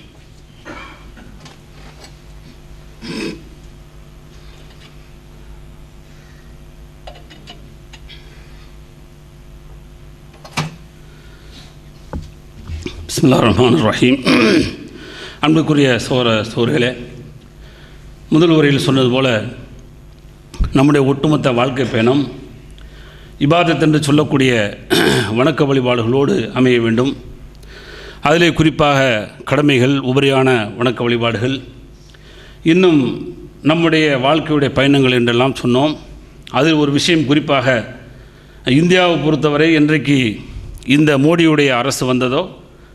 பிஸ்மில்லா ரஹ்மான் ரஹீம் அன்புக்குரிய சோர சோர்களே முதல் உரையில் சொன்னது போல நம்முடைய ஒட்டுமொத்த வாழ்க்கை பயணம் இபாதத் என்று சொல்லக்கூடிய வணக்க வழிபாடுகளோடு அமைய வேண்டும் அதிலே குறிப்பாக கடமைகள் உபரியான வணக்க வழிபாடுகள் இன்னும் நம்முடைய வாழ்க்கையுடைய பயணங்கள் என்றெல்லாம் சொன்னோம் அதில் ஒரு விஷயம் குறிப்பாக இந்தியாவை பொறுத்தவரை இன்றைக்கு இந்த மோடியுடைய அரசு வந்ததோ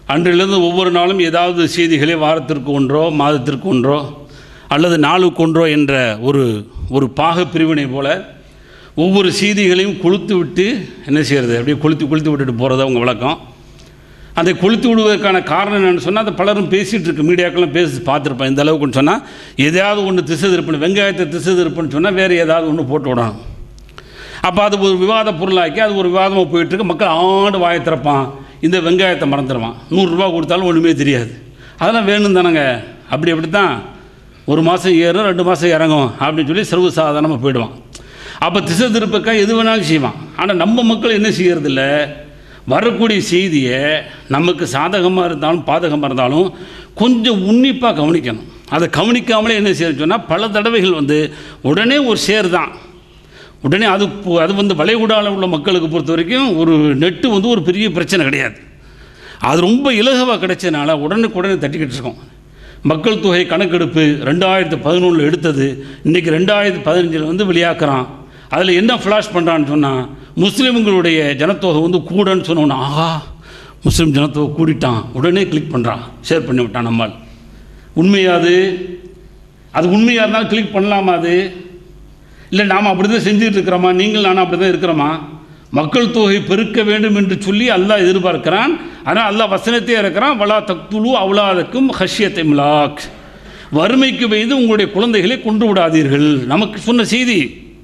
அன்றிலிருந்து ஒவ்வொரு நாளும் ஏதாவது செய்திகளை வாரத்திற்கு ஒன்றோ மாதத்திற்கு ஒன்றோ அல்லது நாளுக்கு ஒன்றோ என்ற ஒரு ஒரு பாக பிரிவினை போல ஒவ்வொரு செய்திகளையும் கொளுத்து விட்டு என்ன செய்கிறது அப்படியே கொளுத்தி கொளுத்தி விட்டுட்டு போகிறது அவங்க வழக்கம் அதை கொளுத்தி விடுவதற்கான காரணம் என்னன்னு சொன்னால் அதை பலரும் பேசிகிட்டு இருக்கு மீடியாக்கெல்லாம் பேசி பார்த்துருப்பேன் இந்த அளவுக்குன்னு சொன்னால் எதையாவது ஒன்று திசை திருப்பணும் வெங்காயத்தை திசை திருப்புன்னு சொன்னால் வேறு ஏதாவது ஒன்று போட்டு விடணும் அப்போ அது ஒரு விவாத பொருளாக்கி அது ஒரு விவாதமாக போயிட்டுருக்கு மக்கள் ஆண்டு வாயை திறப்பான் இந்த வெங்காயத்தை மறந்துடுவான் நூறுரூவா கொடுத்தாலும் ஒன்றுமே தெரியாது அதெல்லாம் வேணும் தானேங்க அப்படி அப்படி தான் ஒரு மாதம் ஏறும் ரெண்டு மாதம் இறங்கும் அப்படின்னு சொல்லி சர்வசாதாரணமாக போயிடுவான் அப்போ திசை திருப்பக்கா எது வேணாலும் செய்வான் ஆனால் நம்ம மக்கள் என்ன செய்யறதில்ல வரக்கூடிய செய்தியை நமக்கு சாதகமாக இருந்தாலும் பாதகமாக இருந்தாலும் கொஞ்சம் உன்னிப்பாக கவனிக்கணும் அதை கவனிக்காமலே என்ன செய்யணும்னு சொன்னால் பல தடவைகள் வந்து உடனே ஒரு ஷேர் தான் உடனே அது பு- அது வந்து வளைகுடாவில் உள்ள மக்களுக்கு பொறுத்த வரைக்கும் ஒரு நெட்டு வந்து ஒரு பெரிய பிரச்சனை கிடையாது அது ரொம்ப இலகுவாக கிடைச்சதுனால உடனுக்குடனே தட்டிக்கிட்டு இருக்கோம் மக்கள் தொகை கணக்கெடுப்பு ரெண்டாயிரத்து பதினொன்றில் எடுத்தது இன்றைக்கி ரெண்டாயிரத்து பதினஞ்சில் வந்து வெளியாக்குறான் அதில் என்ன ஃப்ளாஷ் பண்ணுறான்னு சொன்னால் முஸ்லீம்களுடைய ஜனத்தொகை வந்து கூடன்னு சொன்னோன்னா ஆஹா முஸ்லீம் ஜனத்தொகை கூடிட்டான் உடனே கிளிக் பண்ணுறான் ஷேர் பண்ணி விட்டான் நம்மால் உண்மையா அது அது உண்மையாக இருந்தாலும் கிளிக் பண்ணலாமா அது இல்லை நாம் அப்படி தான் செஞ்சுட்டு இருக்கிறோமா நீங்கள் நானும் அப்படி தான் இருக்கிறோமா மக்கள் தொகை பெருக்க வேண்டும் என்று சொல்லி அல்லாஹ் எதிர்பார்க்கிறான் ஆனால் அல்லாஹ் வசனத்தை இறக்கிறான் வலா தக்துலு அவுலாதக்கும் ஹஷ்யத்தை மிலாக் வறுமைக்கு வைத்து உங்களுடைய குழந்தைகளை கொண்டு விடாதீர்கள் நமக்கு சொன்ன செய்தி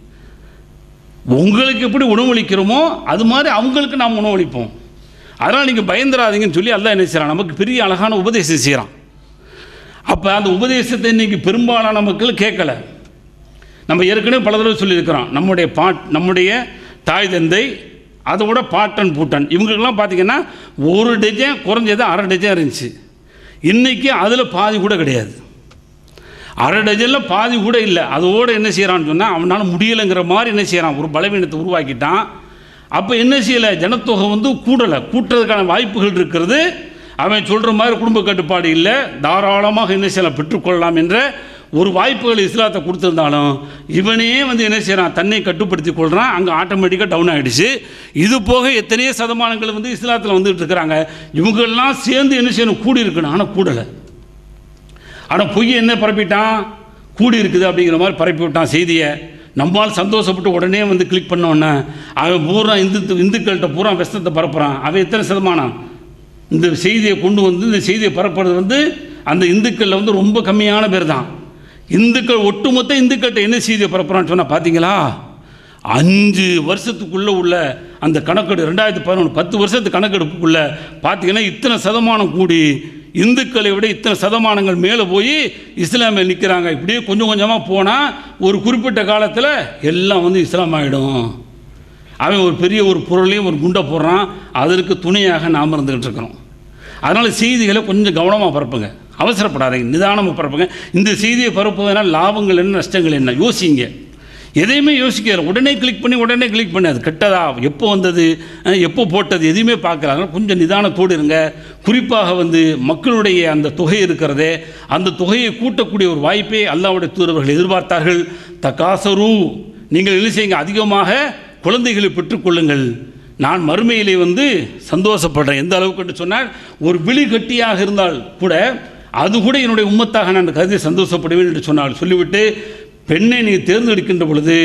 உங்களுக்கு எப்படி உணவளிக்கிறோமோ அது மாதிரி அவங்களுக்கு நாம் உணவளிப்போம் அதனால் நீங்கள் பயந்துராதீங்கன்னு சொல்லி அல்லாஹ் என்ன செய்கிறான் நமக்கு பெரிய அழகான உபதேசம் செய்கிறான் அப்போ அந்த உபதேசத்தை இன்னைக்கு பெரும்பாலான மக்கள் கேட்கல நம்ம ஏற்கனவே பல தடவை சொல்லியிருக்கிறோம் நம்முடைய பாட் நம்முடைய தாய் தந்தை அதோட பாட்டன் பூட்டன் இவங்களுக்கெல்லாம் பார்த்தீங்கன்னா ஒரு டஜன் குறைஞ்சது அரை டஜன் இருந்துச்சு இன்றைக்கி அதில் பாதி கூட கிடையாது அரை டஜனில் பாதி கூட இல்லை அதோடு என்ன செய்கிறான்னு சொன்னால் அவனால் முடியலைங்கிற மாதிரி என்ன செய்கிறான் ஒரு பலவீனத்தை உருவாக்கிட்டான் அப்போ என்ன செய்யலை ஜனத்தொகை வந்து கூடலை கூட்டுறதுக்கான வாய்ப்புகள் இருக்கிறது அவன் சொல்கிற மாதிரி குடும்ப கட்டுப்பாடு இல்லை தாராளமாக என்ன செய்யலாம் பெற்றுக்கொள்ளலாம் என்ற ஒரு வாய்ப்புகள் இஸ்லாத்தை கொடுத்துருந்தாலும் இவனே வந்து என்ன செய்கிறான் தன்னை கட்டுப்படுத்தி கொள்கிறான் அங்கே ஆட்டோமேட்டிக்காக டவுன் ஆகிடுச்சு இது போக எத்தனையோ சதமானங்கள் வந்து இஸ்லாத்தில் வந்துட்டு இருக்கிறாங்க இவங்கெல்லாம் சேர்ந்து என்ன செய்யணும் கூடி இருக்கணும் ஆனால் கூடலை ஆனால் பொய் என்ன பரப்பிட்டான் கூடி இருக்குது அப்படிங்கிற மாதிரி பரப்பி விட்டான் செய்தியை நம்மால் சந்தோஷப்பட்டு உடனே வந்து கிளிக் பண்ணோன்னே அவன் பூரா இந்து இந்துக்கள்கிட்ட பூரா விஷத்தை பரப்புகிறான் அவன் எத்தனை சதமானம் இந்த செய்தியை கொண்டு வந்து இந்த செய்தியை பரப்புறது வந்து அந்த இந்துக்களில் வந்து ரொம்ப கம்மியான பேர் தான் இந்துக்கள் ஒட்டுமொத்த இந்துக்கள்கிட்ட என்ன செய்தியை பரப்புறான்னு சொன்னால் பார்த்தீங்களா அஞ்சு வருஷத்துக்குள்ளே உள்ள அந்த கணக்கெடு ரெண்டாயிரத்தி பதினொன்று பத்து வருஷத்து கணக்கெடுப்புக்குள்ளே பார்த்தீங்கன்னா இத்தனை சதமானம் கூடி இந்துக்களை விட இத்தனை சதமானங்கள் மேலே போய் இஸ்லாமில் நிற்கிறாங்க இப்படியே கொஞ்சம் கொஞ்சமாக போனால் ஒரு குறிப்பிட்ட காலத்தில் எல்லாம் வந்து இஸ்லாம் ஆகிடும் அவன் ஒரு பெரிய ஒரு பொருளையும் ஒரு குண்டை போடுறான் அதற்கு துணையாக நாம் இருந்துக்கிட்டு இருக்கிறோம் அதனால் செய்திகளை கொஞ்சம் கவனமாக பரப்புங்க அவசரப்படாதீங்க நிதானமாக பரப்புங்க இந்த செய்தியை பரப்புவதனால் லாபங்கள் என்ன நஷ்டங்கள் என்ன யோசிங்க எதையுமே யோசிக்கல உடனே கிளிக் பண்ணி உடனே கிளிக் பண்ணி அது கெட்டதா எப்போ வந்தது அஹ், எப்போ போட்டது எதுவுமே பார்க்கறாங்க கொஞ்சம் நிதானத்தோடு இருங்க குறிப்பாக வந்து மக்களுடைய அந்த தொகை இருக்கிறதே அந்த தொகையை கூட்டக்கூடிய ஒரு வாய்ப்பை அல்லாவுடைய தூதரவர்கள் எதிர்பார்த்தார்கள் தகாசரு நீங்கள் என்ன செய்யுங்க அதிகமாக குழந்தைகளை பெற்றுக்கொள்ளுங்கள் நான் மறுமையிலே வந்து சந்தோஷப்படுறேன் எந்த அளவுக்கு என்று சொன்னால் ஒரு விழி கட்டியாக இருந்தால் கூட அது கூட என்னுடைய உம்மத்தாக நான் கருதி சந்தோஷப்படுவேன் என்று சொன்னால் சொல்லிவிட்டு பெண்ணை நீ தேர்ந்தெடுக்கின்ற பொழுது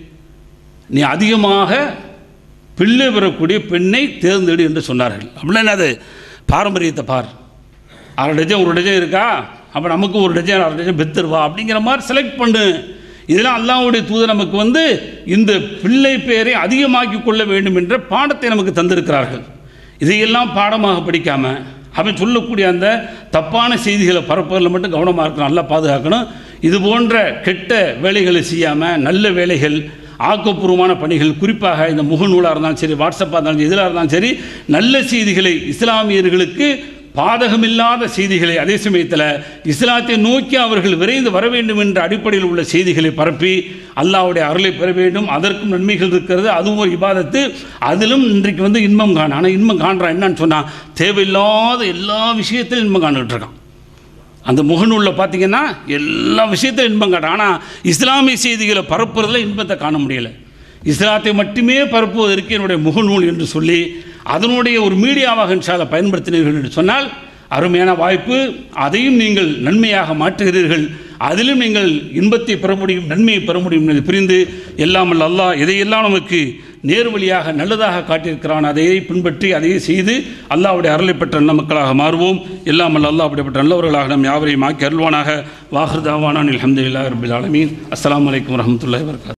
நீ அதிகமாக பிள்ளை பெறக்கூடிய பெண்ணை தேர்ந்தெடு என்று சொன்னார்கள் அப்படின்னா என்னது பாரம்பரியத்தை பார் அரை டஜன் ஒரு டஜன் இருக்கா அப்போ நமக்கு ஒரு டஜன் அரை டஜன் பெத்துருவா அப்படிங்கிற மாதிரி செலக்ட் பண்ணு இதெல்லாம் அல்லாஹ்வுடைய தூதர் நமக்கு வந்து இந்த பிள்ளை பேரை அதிகமாக்கி கொள்ள வேண்டும் என்ற பாடத்தை நமக்கு தந்திருக்கிறார்கள் இதையெல்லாம் பாடமாக படிக்காம அவன் சொல்லக்கூடிய அந்த தப்பான செய்திகளை பரப்புவதில் மட்டும் கவனமாக இருக்கணும் நல்லா பாதுகாக்கணும் இது போன்ற கெட்ட வேலைகளை செய்யாமல் நல்ல வேலைகள் ஆக்கப்பூர்வமான பணிகள் குறிப்பாக இந்த முகநூலாக இருந்தாலும் சரி வாட்ஸ்அப்பாக இருந்தாலும் சரி இதில் இருந்தாலும் சரி நல்ல செய்திகளை இஸ்லாமியர்களுக்கு பாதகமில்லாத செய்திகளை அதே சமயத்தில் இஸ்லாத்தை நோக்கி அவர்கள் விரைந்து வர வேண்டும் என்ற அடிப்படையில் உள்ள செய்திகளை பரப்பி அல்லாஹ்வுடைய அருளை பெற வேண்டும் அதற்கும் நன்மைகள் இருக்கிறது அதுவும் ஒரு இபாதத்து அதிலும் இன்றைக்கு வந்து இன்பம் காண ஆனால் இன்பம் காண்றான் என்னன்னு சொன்னால் தேவையில்லாத எல்லா விஷயத்திலும் இன்பம் காண்டுகிட்டு இருக்கான் அந்த முகநூலில் பார்த்தீங்கன்னா எல்லா விஷயத்திலும் இன்பம் காட்டுறான் ஆனால் இஸ்லாமிய செய்திகளை பரப்புறதுல இன்பத்தை காண முடியல இஸ்லாத்தை மட்டுமே பரப்புவதற்கு என்னுடைய முகநூல் என்று சொல்லி அதனுடைய ஒரு மீடியாவாக இன்ஷால்லா பயன்படுத்தினீர்கள் என்று சொன்னால் அருமையான வாய்ப்பு அதையும் நீங்கள் நன்மையாக மாற்றுகிறீர்கள் அதிலும் நீங்கள் இன்பத்தை பெற முடியும் நன்மையை பெற முடியும் என்பதை புரிந்து எல்லாம் வல்ல அல்லாஹ் எதையெல்லாம் நமக்கு நேர்வழியாக நல்லதாக காட்டியிருக்கிறான் அதையே பின்பற்றி அதையே செய்து அல்லாஹ்வுடைய அருளை பெற்ற நல்ல மக்களாக மாறுவோம் எல்லாம் வல்ல அல்லாஹ் அப்படிப்பட்ட நல்லவர்களாக நம் யாவரையும் ஆக்கி அருள்வானாக வாஹிருதாவானான் அல்ஹம்துலில்லாஹி ரபில் ஆலமீன் அஸ்ஸலாமு அலைக்கும் வரஹ்மத்துல்லாஹி வபரகாத்துஹு